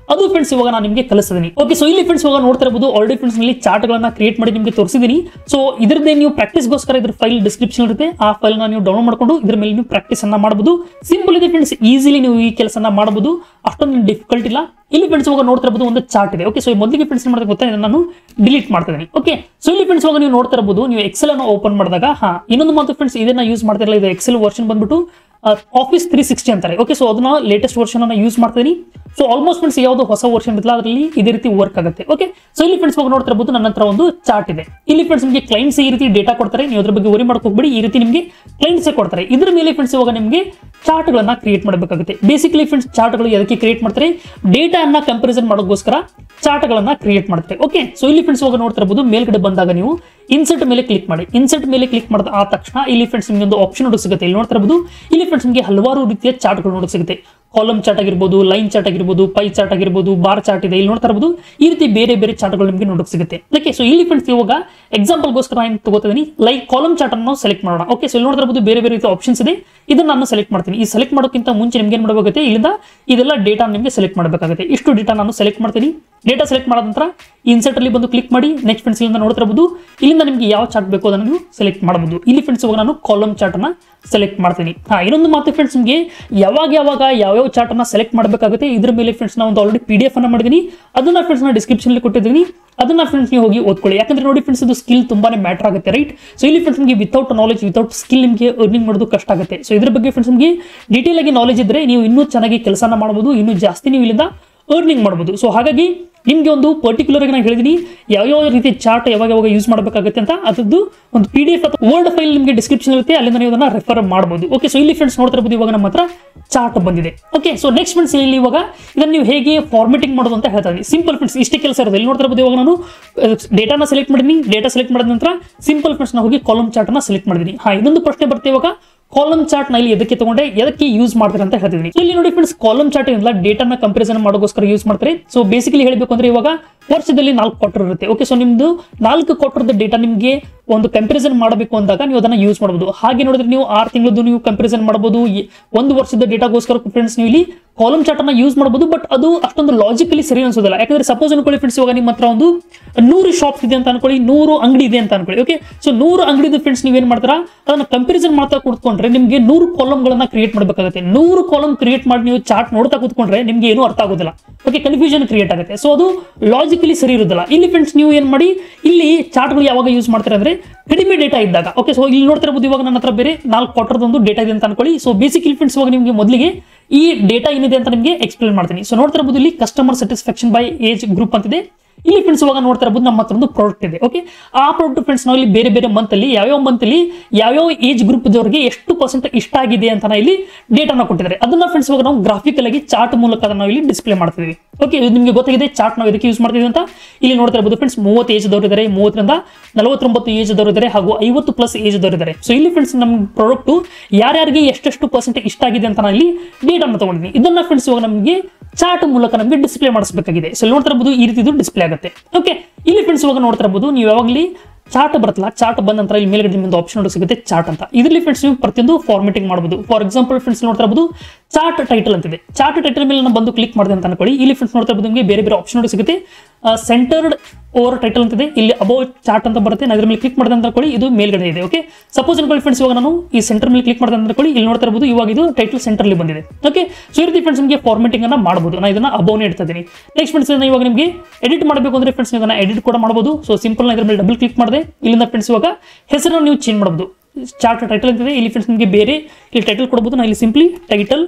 ಅದು ಫ್ರೆಂಡ್ಸ್ ಇವಾಗ ನಾನು ನಿಮಗೆ ಕಲಿಸ್ತೀನಿ ಓಕೆ ಸೊ ಇಲ್ಲಿ ಫ್ರೆಂಡ್ಸ್ ಇವಾಗ ನೋಡ್ತಾ ಇರಬಹುದು ಆಲ್ರೆಡಿ ಫ್ರೆಂಡ್ಸ್ ನಲ್ಲಿ ಚಾರ್ಟ್ಗಳನ್ನ ಕ್ರಿಯೇಟ್ ಮಾಡಿ ನಿಮಗೆ ತೋರಿಸಿದ್ದೀನಿ ಸೊ ಇದ್ರದ್ದೇ ನೀವು ಪ್ರಾಕ್ಟೀಸ್ಗೋಸ್ಕರ ಇದ್ರ ಫೈಲ್ ಡಿಸ್ಕ್ರಿಪ್ಷನ್ ಇರುತ್ತೆ ಆ ಫೈಲ್ ನೀವು ಡೌನ್ಲೋಡ್ ಮಾಡ್ಕೊಂಡು ಇದ್ರ ಮೇಲೆ ನೀವು ಪ್ರಾಕ್ಟೀಸ್ ಅನ್ನ ಮಾಡಬಹುದು ಸಿಂಪಲ್ ಇದೆ ಫ್ರೆಂಡ್ಸ್ ಈಸಿಲಿ ನೀವು ಈ ಕೆಲಸನ ಮಾಡಬಹುದು ಅಷ್ಟೊಂದು ಡಿಫಿಕಲ್ಟ್ ಇಲ್ಲ ಇಲ್ಲಿ ಫ್ರೆಂಡ್ಸ್ ಇವಾಗ ನೋಡ್ತಾ ಇರಬಹುದು ಒಂದು ಚಾರ್ಟ್ ಇದೆ ಓಕೆ ಸೊ ಮೊದಲಿಗೆ ಫ್ರೆಂಡ್ಸ್ ಮಾಡೋದು ಗೊತ್ತಾ ಇದನ್ನ ನಾನು ಡಿಲೀಟ್ ಮಾಡ್ತಾ ಇದ್ದೀನಿ ಓಕೆ ಸೊ ಇಲ್ಲಿ ಫ್ರೆಂಡ್ಸ್ ಇವಾಗ ನೀವು ನೋಡ್ತಾ ಇರಬಹುದು ನೀವು ಎಕ್ಸೆಲ್ ಅನ್ನು ಓಪನ್ ಮಾಡಿದಾಗ ಹಾ ಇನ್ನೊಂದು ಮಾತು ಫ್ರೆಂಡ್ಸ್ ಇದನ್ನ ಯೂಸ್ ಮಾಡ್ತಿರಲ್ಲ ಇದು ಎಕ್ಸೆಲ್ ವರ್ಷನ್ ಬಂದ್ಬಿಟ್ಟು ಆಫೀಸ್ ತ್ರೀ ಸಿಕ್ಸ್ಟಿ ಅಂತಾರೆ ಓಕೆ ಸೊ ಅದನ್ನ ಲೇಟೆಸ್ಟ್ ವರ್ಷನ್ ಅನ್ನ ಯೂಸ್ ಮಾಡ್ತಾ ಇದೀನಿ ಸೊ ಆಲ್ಮೋಸ್ಟ್ ಫ್ರೆಂಡ್ಸ್ ಯಾವುದು ಹೊಸ ವರ್ಷನ್ ಇರಲ್ಲ ಅದರಲ್ಲಿ ಇದೇ ರೀತಿ ವರ್ಕ್ ಆಗುತ್ತೆ ಓಕೆ ಸೊ ಇಲ್ಲಿ ಫ್ರೆಂಡ್ಸ್ ಇವಾಗ ನೋಡ್ತಾ ಇರಬಹುದು ನನ್ನ ಹತ್ರ ಒಂದು ಚಾರ್ಟ್ ಇದೆ ಇಲ್ಲಿ ಫ್ರೆಂಡ್ಸ್ ನಿಮಗೆ ಕ್ಲೈಂಟ್ಸ್ ಈ ರೀತಿ ಡೇಟಾ ಕೊಡ್ತಾರೆ ನೀವು ಅದ್ರ ಬಗ್ಗೆ ವರಿ ಮಾಡಕ್ ಹೋಗ್ಬೇಡಿ ಈ ರೀತಿ ನಿಮಗೆ ಕ್ಲೈಂಟ್ಸ್ ಕೊಡ್ತಾರೆ ಇದ್ರ ಮೇಲೆ ಫ್ರೆಂಡ್ಸ್ ಇವಾಗ ನಿಮಗೆ ಚಾರ್ಟ್ಗಳನ್ನ ಕ್ರಿಯೇಟ್ ಮಾಡಬೇಕಾಗುತ್ತೆ ಬೇಸಿಕಲಿ ಫ್ರೆಂಡ್ಸ್ ಚಾರ್ಟ್ಗಳು ಎದಕ್ಕೆ ಕ್ರಿಯೇಟ್ ಮಾಡ್ತಾರೆ ಡೇಟಾ ಅನ್ನ ಕಂಪಾರಿಸನ್ ಮಾಡೋಕ್ಕೋಸ್ಕರ ಚಾರ್ಟ್ಗಳನ್ನ ಕ್ರಿಯೇಟ್ ಮಾಡ್ತಾರೆ ಓಕೆ ಸೊ ಇಲ್ಲಿ ಫ್ರೆಂಡ್ಸ್ ಇವಾಗ ನೋಡ್ತಾ ಇರಬಹುದು ಮೇಲ್ಗಡೆ ಬಂದಾಗ ನೀವು ಇನ್ಸರ್ಟ್ ಮೇಲೆ ಕ್ಲಿಕ್ ಮಾಡಿ ಇನ್ಸರ್ಟ್ ಮೇಲೆ ಕ್ಲಿಕ್ ಮಾಡಿದ ಆ ತಕ್ಷಣ ಇಲ್ಲಿ ಫ್ರೆಂಡ್ಸ್ ನಿಮಗೆ ಒಂದು ಆಪ್ಷನ್ ನೋಡಕ್ ಸಿಗುತ್ತೆ ಇಲ್ಲಿ ನೋಡ್ತಾ ಇರಬಹುದು ಇಲ್ಲಿ ಫ್ರೆಂಡ್ಸ್ ನಿಮಗೆ ಹಲವಾರು ರೀತಿಯ ಚಾರ್ಟ್ಗಳು ನೋಡಕ್ ಸಿಗುತ್ತೆ ಕಾಲಮ್ ಚಾರ್ಟ್ ಆಗಿರ್ಬೋದು ಲೈನ್ ಚಾರ್ಟ್ ಆಗಿರ್ಬೋದು ಪೈ ಚಾರ್ಟ್ ಆಗಿರ್ಬೋದು ಬಾರ್ ಚಾರ್ಟ್ ಇದೆ ಇಲ್ಲಿ ನೋಡ್ತಾ ಇರಬಹುದು ಈ ರೀತಿ ಬೇರೆ ಬೇರೆ ಚಾರ್ಟ್ಗಳು ನಿಮಗೆ ನೋಡಕ್ ಸಿಗುತ್ತೆ ಓಕೆ ಸೊ ಇಲ್ಲಿ ಫ್ರೆಂಡ್ಸ್ ಇವಾಗ ಎಕ್ಸಾಂಪಲ್ಗೋಸ್ಕರ ನಾನು ತಗೋತಿದ್ದೀನಿ ಲೈಕ್ ಕಾಲಮ್ ಚಾರ್ಟ್ ಅನ್ನು ಸೆಲೆಕ್ಟ್ ಮಾಡೋಣ ಓಕೆ ಸೊ ಇಲ್ಲಿ ನೋಡ್ತಾ ಇರಬಹುದು ಬೇರೆ ಬೇರೆ ರೀತಿಯ ಆಪ್ಷನ್ಸ್ ಇದೆ ಇದನ್ನ ನಾನು ಸೆಲೆಕ್ಟ್ ಮಾಡ್ತೀನಿ ಈ ಸೆಲೆಕ್ಟ್ ಮಾಡೋಕ್ಕಿಂತ ಮುಂಚೆ ನಿಮ್ಗೆ ಏನು ಮಾಡಬೇಕಾಗುತ್ತೆ ಇಲ್ಲಿಂದ ಇದೆಲ್ಲ ಡೇಟಾ ನಿಮಗೆ ಸೆಲೆಕ್ಟ್ ಮಾಡಬೇಕಾಗುತ್ತೆ ಇಷ್ಟು ಡೇಟಾ ನಾನು ಸೆಲೆಕ್ಟ್ ಮಾಡ್ತೀನಿ ಡೇಟಾ ಸೆಲೆಕ್ಟ್ ಮಾಡಿದ ನಂತರ ಇನ್ಸರ್ಟ್ ಅಲ್ಲಿ ಬಂದು ಕ್ಲಿಕ್ ಮಾಡಿ ನೆಕ್ಸ್ಟ್ ಫ್ರೆಂಡ್ಸ್ ಇಲ್ಲಿಂದ ನೋಡ್ತಾ ಇರಬಹುದು ಇಲ್ಲಿಂದ ನಿಮಗೆ ಯಾವ ಚಾರ್ಟ್ ಬೇಕು ಅದನ್ನು ನೀವು ಸೆಲೆಕ್ಟ್ ಮಾಡಬಹುದು ಇಲ್ಲಿ ಫ್ರೆಂಡ್ಸ್ ಇವಾಗ ನಾನು ಕಾಲಮ್ ಚಾರ್ಟ್ ಅನ್ನ ಸೆಲೆಕ್ಟ್ ಮಾಡ್ತೀನಿ ಹಾ ಇನ್ನೊಂದು ಮಾತು ಫ್ರೆಂಡ್ಸ್ ನಿಮಗೆ ಯಾವಾಗ ಯಾವಾಗ ಯಾವ್ಯಾವ ಚಾರ್ಟ್ ಅನ್ನ ಸೆಲೆಕ್ಟ್ ಮಾಡಬೇಕಾಗುತ್ತೆ ಇದ್ರ ಮೇಲೆ ಫ್ರೆಂಡ್ಸ್ ನಾನು ಒಂದು ಆಲ್ರೆಡಿ ಪಿ ಡಿ ಎಫ್ ಅನ್ನ ಮಾಡಿದ್ದೀನಿ ಅದನ್ನ ಫ್ರೆಂಡ್ಸ್ ನಾನು ಡಿಸ್ಕ್ರಿಪ್ಷನ್ ಅಲ್ಲಿ ಕೊಟ್ಟಿದ್ದೀನಿ ಅದನ್ನ ಫ್ರೆಂಡ್ಸ್ ನೀವು ಹೋಗಿ ಓದ್ಕೊಳ್ಳಿ ಯಾಕಂದ್ರೆ ನೋಡಿ ಫ್ರೆಂಡ್ಸ್ ಇದು ಸ್ಕಿಲ್ ತುಂಬಾನೇ ಮ್ಯಾಟರ್ ಆಗುತ್ತೆ ರೈಟ್ ಸೊ ಇಲ್ಲಿ ಫ್ರೆಂಡ್ಸ್ ನಿಮಗೆ ವಿತೌಟ್ ನಾಲೆಜ್ ವಿತೌಟ್ ಸ್ಕಿಲ್ ನಿಮಗೆ ಅರ್ನಿಂಗ್ ಮಾಡೋದು ಕಷ್ಟ ಆಗುತ್ತೆ ಸೊ ಇದ್ರ ಬಗ್ಗೆ ಫ್ರೆಂಡ್ಸ್ ನಿಮಗೆ ಡೀಟೇಲ್ ಆಗಿ ನಾಲೆಜ್ ಇದ್ರೆ ನೀವು ಇನ್ನೂ ಚೆನ್ನಾಗಿ ಕೆಲಸನ ಮಾಡಬಹುದು ಇನ್ನೂ ಜಾಸ್ತಿ ನೀವು ಇಲ್ಲಿಂದ ಅರ್ನಿಂಗ್ ಮಾಡಬಹುದು ಸೊ ಹಾಗಾಗಿ ನಿಮಗೆ ಒಂದು ಪರ್ಟಿಕ್ಯುಲರ್ ಆಗಿ ನಾನು ಹೇಳಿದ್ದೀನಿ ಯಾವ್ಯಾವ ರೀತಿ ಚಾರ್ಟ್ ಯಾವಾಗ ಯಾವಾಗ ಯೂಸ್ ಮಾಡಬೇಕಾಗುತ್ತೆ ಅಂತ ಅದ್ರದ್ದು ಒಂದು ಪಿ ಡಿ ಎಫ್ ಅಥವಾ ವರ್ಡ್ ಫೈಲ್ ನಿಮಗೆ ಡಿಸ್ಕ್ರಿಪ್ಷನ್ ಇರುತ್ತೆ ಅಲ್ಲಿಂದ ನೀವು ಅದನ್ನ ರೆಫರ್ ಮಾಡಬಹುದು ಓಕೆ ಸೊ ಇಲ್ಲಿ ಫ್ರೆಂಡ್ಸ್ ನೋಡ್ತಾ ಇರ್ಬೋದು ಇವಾಗ ನಮ್ಮ ಹತ್ರ ಚಾರ್ಟ್ ಬಂದಿದೆ ಓಕೆ ಸೊ ನೆಕ್ಸ್ಟ್ ಫ್ರೆಂಡ್ಸ್ ಇಲ್ಲಿ ಇವಾಗ ಇದನ್ನ ನೀವು ಹೇಗೆ ಫಾರ್ಮೆಟಿಂಗ್ ಮಾಡೋದು ಅಂತ ಹೇಳ್ತಾ ಇದ್ದೀನಿ ಸಿಂಪಲ್ ಫ್ರೆಂಡ್ಸ್ ಇಷ್ಟೇ ಕೆಲಸ ಇರೋದು ಇಲ್ಲಿ ನೋಡ್ತಾ ಇರ್ಬೋದು ಇವಾಗ ನಾನು ಡೇಟಾನ ಸೆಲೆಕ್ಟ್ ಮಾಡಿದ್ದೀನಿ ಡೇಟಾ ಸೆಲೆಕ್ಟ್ ಮಾಡಿದ ನಂತರ ಸಿಂಪಲ್ ಫ್ರೆಂಡ್ಸ್ ನಾವು ಹೋಗಿ ಕಾಲಮ್ ಚಾರ್ಟ್ ಅನ್ನ ಸೆಲೆಕ್ಟ್ ಮಾಡಿದ್ದೀನಿ ಹಾ ಇನ್ನೊಂದು ಪ್ರಶ್ನೆ ಬರುತ್ತೆ ಇವಾಗ ಕಾಲಮ್ ಚಾರ್ಟ್ ನಲ್ಲಿ ಎದಕ್ಕೆ ತಗೊಂಡೆ ಎದಕ್ಕೆ ಯೂಸ್ ಮಾಡ್ತಾರೆ ಅಂತ ಹೇಳ್ತಿದ್ದೀನಿ ಇಲ್ಲಿ ನೋಡಿ ಫ್ರೆಂಡ್ಸ್ ಕಾಲಮ್ ಚಾರ್ಟ್ ಏನಿಲ್ಲ ಡೇಟಾನ ಕಂಪಾರಿಸನ್ ಮಾಡೋಗೋಸ್ಕರ ಯೂಸ್ ಮಾಡ್ತಾರೆ ಸೊ ಬೇಸಿಕಲಿ ಹೇಳಬೇಕು ಅಂದ್ರೆ ಇವಾಗ ವರ್ಷದಲ್ಲಿ ನಾಲ್ಕು ಕ್ವಾರ್ಟರ್ ಇರುತ್ತೆ ಓಕೆ ಸೊ ನಿಮ್ದು ನಾಲ್ಕು ಕ್ವಾರ್ಟರ್ದ ಡೇಟಾ ನಿಮಗೆ ಒಂದು ಕಂಪಾರಿಸನ್ ಮಾಡಬೇಕು ಅಂದಾಗ ನೀವು ಅದನ್ನ ಯೂಸ್ ಮಾಡಬಹುದು ಹಾಗೆ ನೋಡಿದ್ರೆ ನೀವು ಆರು ತಿಂಗಳದ್ದು ನೀವು ಕಂಪಾರಿಸನ್ ಮಾಡಬಹುದು ಈ ಒಂದು ವರ್ಷದ ಡೇಟಾಗೋಸ್ಕರ ಫ್ರೆಂಡ್ಸ್ ನೀವು ಇಲ್ಲಿ ಕಾಲಮ್ ಚಾರ್ಟ್ ಅನ್ನ ಯೂಸ್ ಮಾಡಬಹುದು ಬಟ್ ಅದು ಅಷ್ಟೊಂದು ಲಾಜಿಕಲಿ ಸರಿ ಅನ್ಸೋದಿಲ್ಲ ಯಾಕಂದ್ರೆ ಸಪೋಸ್ ಅನ್ಕೊಳ್ಳಿ ಫ್ರೆಂಡ್ಸ್ ಇವಾಗ ನಿಮ್ಮ ಹತ್ರ ಒಂದು ನೂರು ಶಾಪ್ಸ್ ಇದೆ ಅಂತ ಅನ್ಕೊಳ್ಳಿ ನೂರು ಅಂಗಡಿ ಇದೆ ಅಂತ ಅನ್ಕೊಳ್ಳಿ ಓಕೆ ಸೊ ನೂರು ಅಂಗಡಿದು ಫ್ರೆಂಡ್ಸ್ ನೀವೇನ್ ಮಾಡ್ತಾರಾ ಅದನ್ನ ಕಂಪಾರಿಸನ್ ಮಾಡ್ತಾ ಕೂತ್ಕೊಂಡ್ರೆ ನಿಮಗೆ ನೂರು ಕಾಲಮ್ಗಳನ್ನ ಕ್ರಿಯೇಟ್ ಮಾಡಬೇಕಾಗುತ್ತೆ ನೂರು ಕಾಲಮ್ ಕ್ರಿಯೇಟ್ ಮಾಡಿ ನೀವು ಚಾರ್ಟ್ ನೋಡ್ತಾ ಕೂತ್ಕೊಂಡ್ರೆ ನಿಮ್ಗೆ ಏನೂ ಅರ್ಥ ಆಗೋದಿಲ್ಲ ಓಕೆ ಕನ್ಫ್ಯೂಷನ್ ಕ್ರಿಯೇಟ್ ಆಗುತ್ತೆ ಸೊ ಅದು ಲಾಜಿಕಲಿ ಸರಿ ಇರೋದಿಲ್ಲ ಇಲ್ಲಿ ಫ್ರೆಂಡ್ಸ್ ನೀವು ಏನ್ ಮಾಡಿ ಇಲ್ಲಿ ಚಾರ್ಟ್ಗಳು ಯಾವಾಗ ಯೂಸ್ ಮಾಡ್ತಾರೆ ಅಂದ್ರೆ ಕಡಿಮೆ ಡೇಟಾ ಇದ್ದಾಗ ಓಕೆ ಸೊ ಇಲ್ಲಿ ನೋಡ್ತಾ ಇರ್ಬೋದು ಇವಾಗ ನನ್ನ ಹತ್ರ ಬೇರೆ ನಾಲ್ಕು ಕ್ವಾರ್ಟರ್ ಒಂದು ಡೇಟಾ ಇದೆ ಅಂತ ಅನ್ಕೊಳ್ಳಿ ಸೊ ಬೇಸಿಕಲಿ ಫ್ರೆಂಡ್ಸ್ ಇವಾಗ ನಿಮಗೆ ಮೊದಲಿಗೆ ಈ ಡೇಟಾ ಏನಿದೆ ಅಂತ ನಿಮಗೆ ಎಕ್ಸ್ಪ್ಲೇನ್ ಮಾಡ್ತೀನಿ ಸೊ ನೋಡ್ತಾ ಇರ್ಬೋದು ಇಲ್ಲಿ customer satisfaction by age group ಅಂತಿದೆ ಇಲ್ಲಿ ಫ್ರೆಂಡ್ಸ್ ಇವಾಗ ನೋಡ್ತಾ ಇರ್ಬೋದು ನಮ್ಮ ಹತ್ರ ಒಂದು ಪ್ರಾಡಕ್ಟ್ ಇದೆ ಓಕೆ ಆ ಪ್ರಾಡಕ್ಟ್ ಫ್ರೆಂಡ್ಸ್ ನಾವು ಇಲ್ಲಿ ಬೇರೆ ಬೇರೆ ಮಂತ್ ಅಲ್ಲಿ ಯಾವ್ಯಾವ ಮಂತ್ ಅಲ್ಲಿ ಯಾವ್ಯಾವ ಏಜ್ ಗ್ರೂಪ್ ದವರಿಗೆ ಎಷ್ಟು ಪರ್ಸೆಂಟ್ ಇಷ್ಟ ಆಗಿದೆ ಅಂತ ನಾವು ಇಲ್ಲಿ ಡೇಟಾನ ಕೊಟ್ಟಿದ್ದಾರೆ ಅದನ್ನ ಫ್ರೆಂಡ್ಸ್ ಇವಾಗ ನಾವು ಗ್ರಾಫಿಕಲ್ ಆಗಿ ಚಾರ್ಟ್ ಮೂಲಕ ಅದನ್ನ ನಾವು ಇಲ್ಲಿ ಡಿಸ್ಪ್ಲೇ ಮಾಡ್ತಿದ್ವಿ ಓಕೆ ಇದು ನಿಮಗೆ ಗೊತ್ತಾಗಿದೆ ಚಾರ್ಟ್ ನಾವು ಇದಕ್ಕೆ ಯೂಸ್ ಮಾಡ್ತಿದ್ವಿ ಅಂತ ಇಲ್ಲಿ ನೋಡ್ತಾ ಇರ್ಬೋದು ಫ್ರೆಂಡ್ಸ್ ಮೂವತ್ತು ಏಜ್ ದವರು ಇದ್ದಾರೆ ಮೂವತ್ತರಿಂದ ನಲವತ್ತೊಂಬತ್ತು ಏಜ್ ದವರು ಇದ್ದಾರೆ ಹಾಗೂ ಐವತ್ತು ಪ್ಲಸ್ ಏಜ್ ದವರು ಇದ್ದಾರೆ ಸೊ ಇಲ್ಲಿ ಫ್ರೆಂಡ್ಸ್ ನಮ್ಮ ಪ್ರಾಡಕ್ಟ್ ಯಾರ್ಯಾರಿಗೆ ಎಷ್ಟೆಷ್ಟು ಪರ್ಸೆಂಟ್ ಇಷ್ಟ ಆಗಿದೆ ಅಂತ ನಾನು ಇಲ್ಲಿ ಡೇಟಾನ ತಗೊಂಡಿದ್ದೀನಿ ಇದನ್ನ ಫ್ರೆಂಡ್ಸ್ ಇವಾಗ ನಮಗೆ ಚಾರ್ಟ್ ಮೂಲಕ ನಮಗೆ ಡಿಸ್ಪ್ಲೇ ಮಾಡಿಸಬೇಕಾಗಿದೆ ಸೊ ಇಲ್ಲಿ ನೋಡ್ತಾ ಇರ್ಬೋದು ಈ ರೀತಿ ಡಿಸ್ಪ್ಲೇ ಆಗುತ್ತೆ ಓಕೆ ಇಲ್ಲಿ ಫ್ರೆಂಡ್ಸ್ ಇವಾಗ ನೋಡ್ತಾ ಇರ್ಬೋದು ನೀವು ಯಾವಾಗಲಿ ಚಾರ್ಟ್ ಬರುತ್ತಲ್ಲ ಚಾರ್ಟ್ ಬಂದ ನಂತರ ಇಲ್ಲಿ ಮೇಲ್ಗಡೆ ನಿಮ್ಮದು ಆಪ್ಷನ್ ನೋಡಿ ಸಿಗುತ್ತೆ ಚಾರ್ಟ್ ಅಂತ ಇದರಲ್ಲಿ ಫ್ರೆಂಡ್ಸ್ ನೀವು ಪ್ರತಿಯೊಂದು ಫಾರ್ಮೆಟಿಂಗ್ ಮಾಡಬಹುದು ಫಾರ್ ಎಕ್ಸಾಂಪಲ್ ಫ್ರೆಂಡ್ಸ್ ನೋಡ್ತಾ ಇರ್ಬೋದು ಚಾರ್ಟ್ ಟೈಟಲ್ ಅಂತಿದೆ ಚಾರ್ಟ್ ಟೈಟಲ್ ಮೇಲೆ ನಾನು ಬಂದು ಕ್ಲಿಕ್ ಮಾಡಿದೆ ಅಂತ ಅನ್ಕೊಳ್ಳಿ ಇಲ್ಲಿ ಫ್ರೆಂಡ್ಸ್ ನೋಡ್ತಾ ಇರ್ಬೋದು ನಿಮಗೆ ಬೇರೆ ಬೇರೆ ಆಪ್ಷನ್ ನೋಡಿ ಸಿಗುತ್ತೆ ಸೆಂಟರ್ಡ್ ಓವರ್ ಟೈಟಲ್ ಅಂತಿದೆ ಇಲ್ಲಿ ಅಬೌವ್ ಚಾರ್ಟ್ ಅಂತ ಬರುತ್ತೆ ನಾನು ಇದ್ರ ಮೇಲೆ ಕ್ಲಿಕ್ ಮಾಡಿದೆ ಅಂತ ಅನ್ಕೊಳ್ಳಿ ಇದು ಮೇಲ್ಗಡೆ ಇದೆ ಓಕೆ ಸಪೋಸ್ ಅನ್ಕೊಳ್ಳಿ ಫ್ರೆಂಡ್ಸ್ ಇವಾಗ ನಾನು ಈ ಸೆಂಟರ್ ಮೇಲೆ ಕ್ಲಿಕ್ ಮಾಡಿದೆ ಅಂತ ಅನ್ಕೊಳ್ಳಿ ಇಲ್ಲಿ ನೋಡ್ತಾ ಇರ್ಬೋದು ಇವಾಗ ಇದು ಟೈಟಲ್ ಸೆಂಟರ್ಲಿ ಬಂದಿದೆ ಓಕೆ ಸೊ ಈ ರೀತಿ ಫ್ರೆಂಡ್ಸ್ ನಿಮಗೆ ಫಾರ್ಮೆಟಿಂಗ್ ಅನ್ನ ಮಾಡಬಹುದು ನಾನು ಇದನ್ನ ಅಬೌವ್ನೇ ಇಡ್ತಾ ಇದ್ದೀನಿ ನೆಕ್ಸ್ಟ್ ಫ್ರೆಂಡ್ಸ್ ಇವಾಗ ನಿಮಗೆ ಎಡಿಟ್ ಮಾಡಬೇಕು ಅಂದ್ರೆ ಫ್ರೆಂಡ್ಸ್ ಇದನ್ನ ಎಡಿಟ್ ಕೂಡ ಮಾಡಬಹುದು ಸೊ ಸಿಂಪಲ್ ಇದ್ರ ಮೇಲೆ ಡಬಲ್ ಕ್ಲಿಕ್ ಮಾಡಿದೆ ಇಲ್ಲಿಂದ ಫ್ರೆಂಡ್ಸ್ ಇವಾಗ ಹೆಸರನ್ನು ನೀವು ಚೇಂಜ್ ಮಾಡಬಹುದು ಚಾರ್ಟ್ ಟೈಟಲ್ ಅಂತಿದೆ ಇಲ್ಲಿ ಫ್ರೆಂಡ್ಸ್ ನಿಮಗೆ ಬೇರೆ ಇಲ್ಲಿ ಟೈಟಲ್ ಕೊಡಬಹುದು ನಾನು ಇಲ್ಲಿ ಸಿಂಪ್ಲಿ ಟೈಟಲ್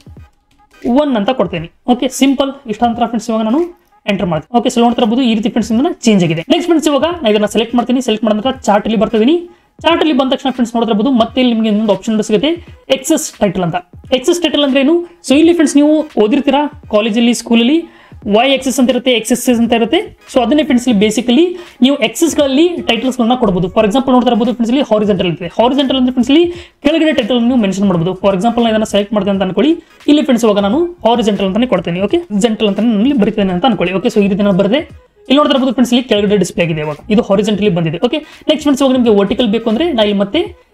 ಒನ್ ಅಂತ ಕೊಡ್ತೇನೆ ಓಕೆ ಸಿಂಪಲ್ ಇಷ್ಟಾಂತರ ಫ್ರೆಂಡ್ಸ್ ಇವಾಗ ನಾನು ಎಂಟರ್ ಮಾಡ್ತೀನಿ ಓಕೆ ಸೊ ನೋಡ್ತಾ ಇರ್ಬೋದು ಈ ರೀತಿ ಫ್ರೆಂಡ್ಸ್ ಇಂದ ಚೇಂಜ್ ಆಗಿದೆ ನೆಕ್ಸ್ಟ್ ಫ್ರೆಂಡ್ಸ್ ಇವಾಗ ನಾನು ಇದನ್ನ ಸೆಲೆಕ್ಟ್ ಮಾಡ್ತೀನಿ ಸೆಲೆಕ್ಟ್ ಮಾಡಿದ ನಂತರ ಚಾರ್ಟ್ ಅಲ್ಲಿ ಬರ್ತಿದ್ದೀನಿ ಚಾರ್ಟ್ ಅಲ್ಲಿ ಬಂದ ತಕ್ಷಣ ಫ್ರೆಂಡ್ಸ್ ನೋಡ್ತಾ ಇರ್ಬೋದು ಮತ್ತೆ ಇಲ್ಲಿ ನಿಮಗೆ ಇನ್ನೊಂದು ಆಪ್ಷನ್ ಸಿಗುತ್ತೆ ಎಕ್ಸಸ್ ಟೈಟಲ್ ಅಂತ ಎಕ್ಸಸ್ ಟೈಟಲ್ ಅಂದ್ರೆ ಏನು ಸೊ ಇಲ್ಲಿ ಫ್ರೆಂಡ್ಸ್ ನೀವು ಓದಿರ್ತೀರಾ ಕಾಲೇಜಲ್ಲಿ ಸ್ಕೂಲಲ್ಲಿ ವೈ ಎಕ್ಸಸ್ ಅಂತ ಇರುತ್ತೆ ಎಕ್ಸಸ್ ಅಂತ ಇರುತ್ತೆ ಸೊ ಅದನ್ನೇ ಫ್ರೆಂಡ್ಸ್ ಇಲ್ಲಿ ಬೇಸಿಕಲಿ ನೀವು ಎಕ್ಸಸ್ಗಳಲ್ಲಿ ಟೈಟಲ್ಸ್ಗಳನ್ನ ಕೊಡಬಹುದು ಫಾರ್ ಎಕ್ಸಾಂಪಲ್ ನೋಡ್ತಾ ಇರಬಹುದು ಫ್ರೆಂಡ್ಸ್ ಇಲ್ಲಿ ಹಾರಿಜೆಂಟಲ್ ಇರುತ್ತೆ ಹಾರಿಜೆಂಟಲ್ ಅಂದ್ರೆ ಫ್ರೆಂಡ್ಸ್ ಇಲ್ಲಿ ಕೆಳಗಡೆ ಟೈಟಲ್ ನೀವು ಮೆನ್ಷನ್ ಮಾಡಬಹುದು ಫಾರ್ ಎಕ್ಸಾಂಪಲ್ ನಾನು ಇದನ್ನ ಸೆಲೆಕ್ಟ್ ಮಾಡಿದೆ ಅಂತ ಅನ್ಕೊಳ್ಳಿ ಇಲ್ಲಿ ಫ್ರೆಂಡ್ಸ್ ಇವಾಗ ನಾನು ಹಾರಿಜೆಂಟಲ್ ಅಂತಾನೆ ಕೊಡ್ತೀನಿ ಓಕೆ ಜೆಂಟಲ್ ಅಂತ ನಾನು ಇಲ್ಲಿ ಬರೀತೇನೆ ಅಂತ ಅನ್ಕೊಳ್ಳಿ ಓಕೆ ಸೊ ಈ ರೀತಿ ನಾನು ಬರದೆ ಇಲ್ಲಿ ನೋಡ್ತಾ ಇರಬಹುದು ಫ್ರೆಂಡ್ಸ್ ಇಲ್ಲಿ ಕೆಳಗಡೆ ಡಿಸ್ಪ್ಲೇ ಆಗಿದೆ ಇವಾಗ ಇದು ಹಾರಿಜೆಂಟಲಿ ಬಂದಿದೆ ಓಕೆ ನೆಕ್ಸ್ಟ್ ಫ್ರೆಂಡ್ಸ್ ಇವಾಗ ನಿಮಗೆ ವರ್ಟಿಕಲ್ ಬೇಕು ಅಂದ್ರೆ ನಾ ಇಲ್ಲಿ ಮತ್ತೆ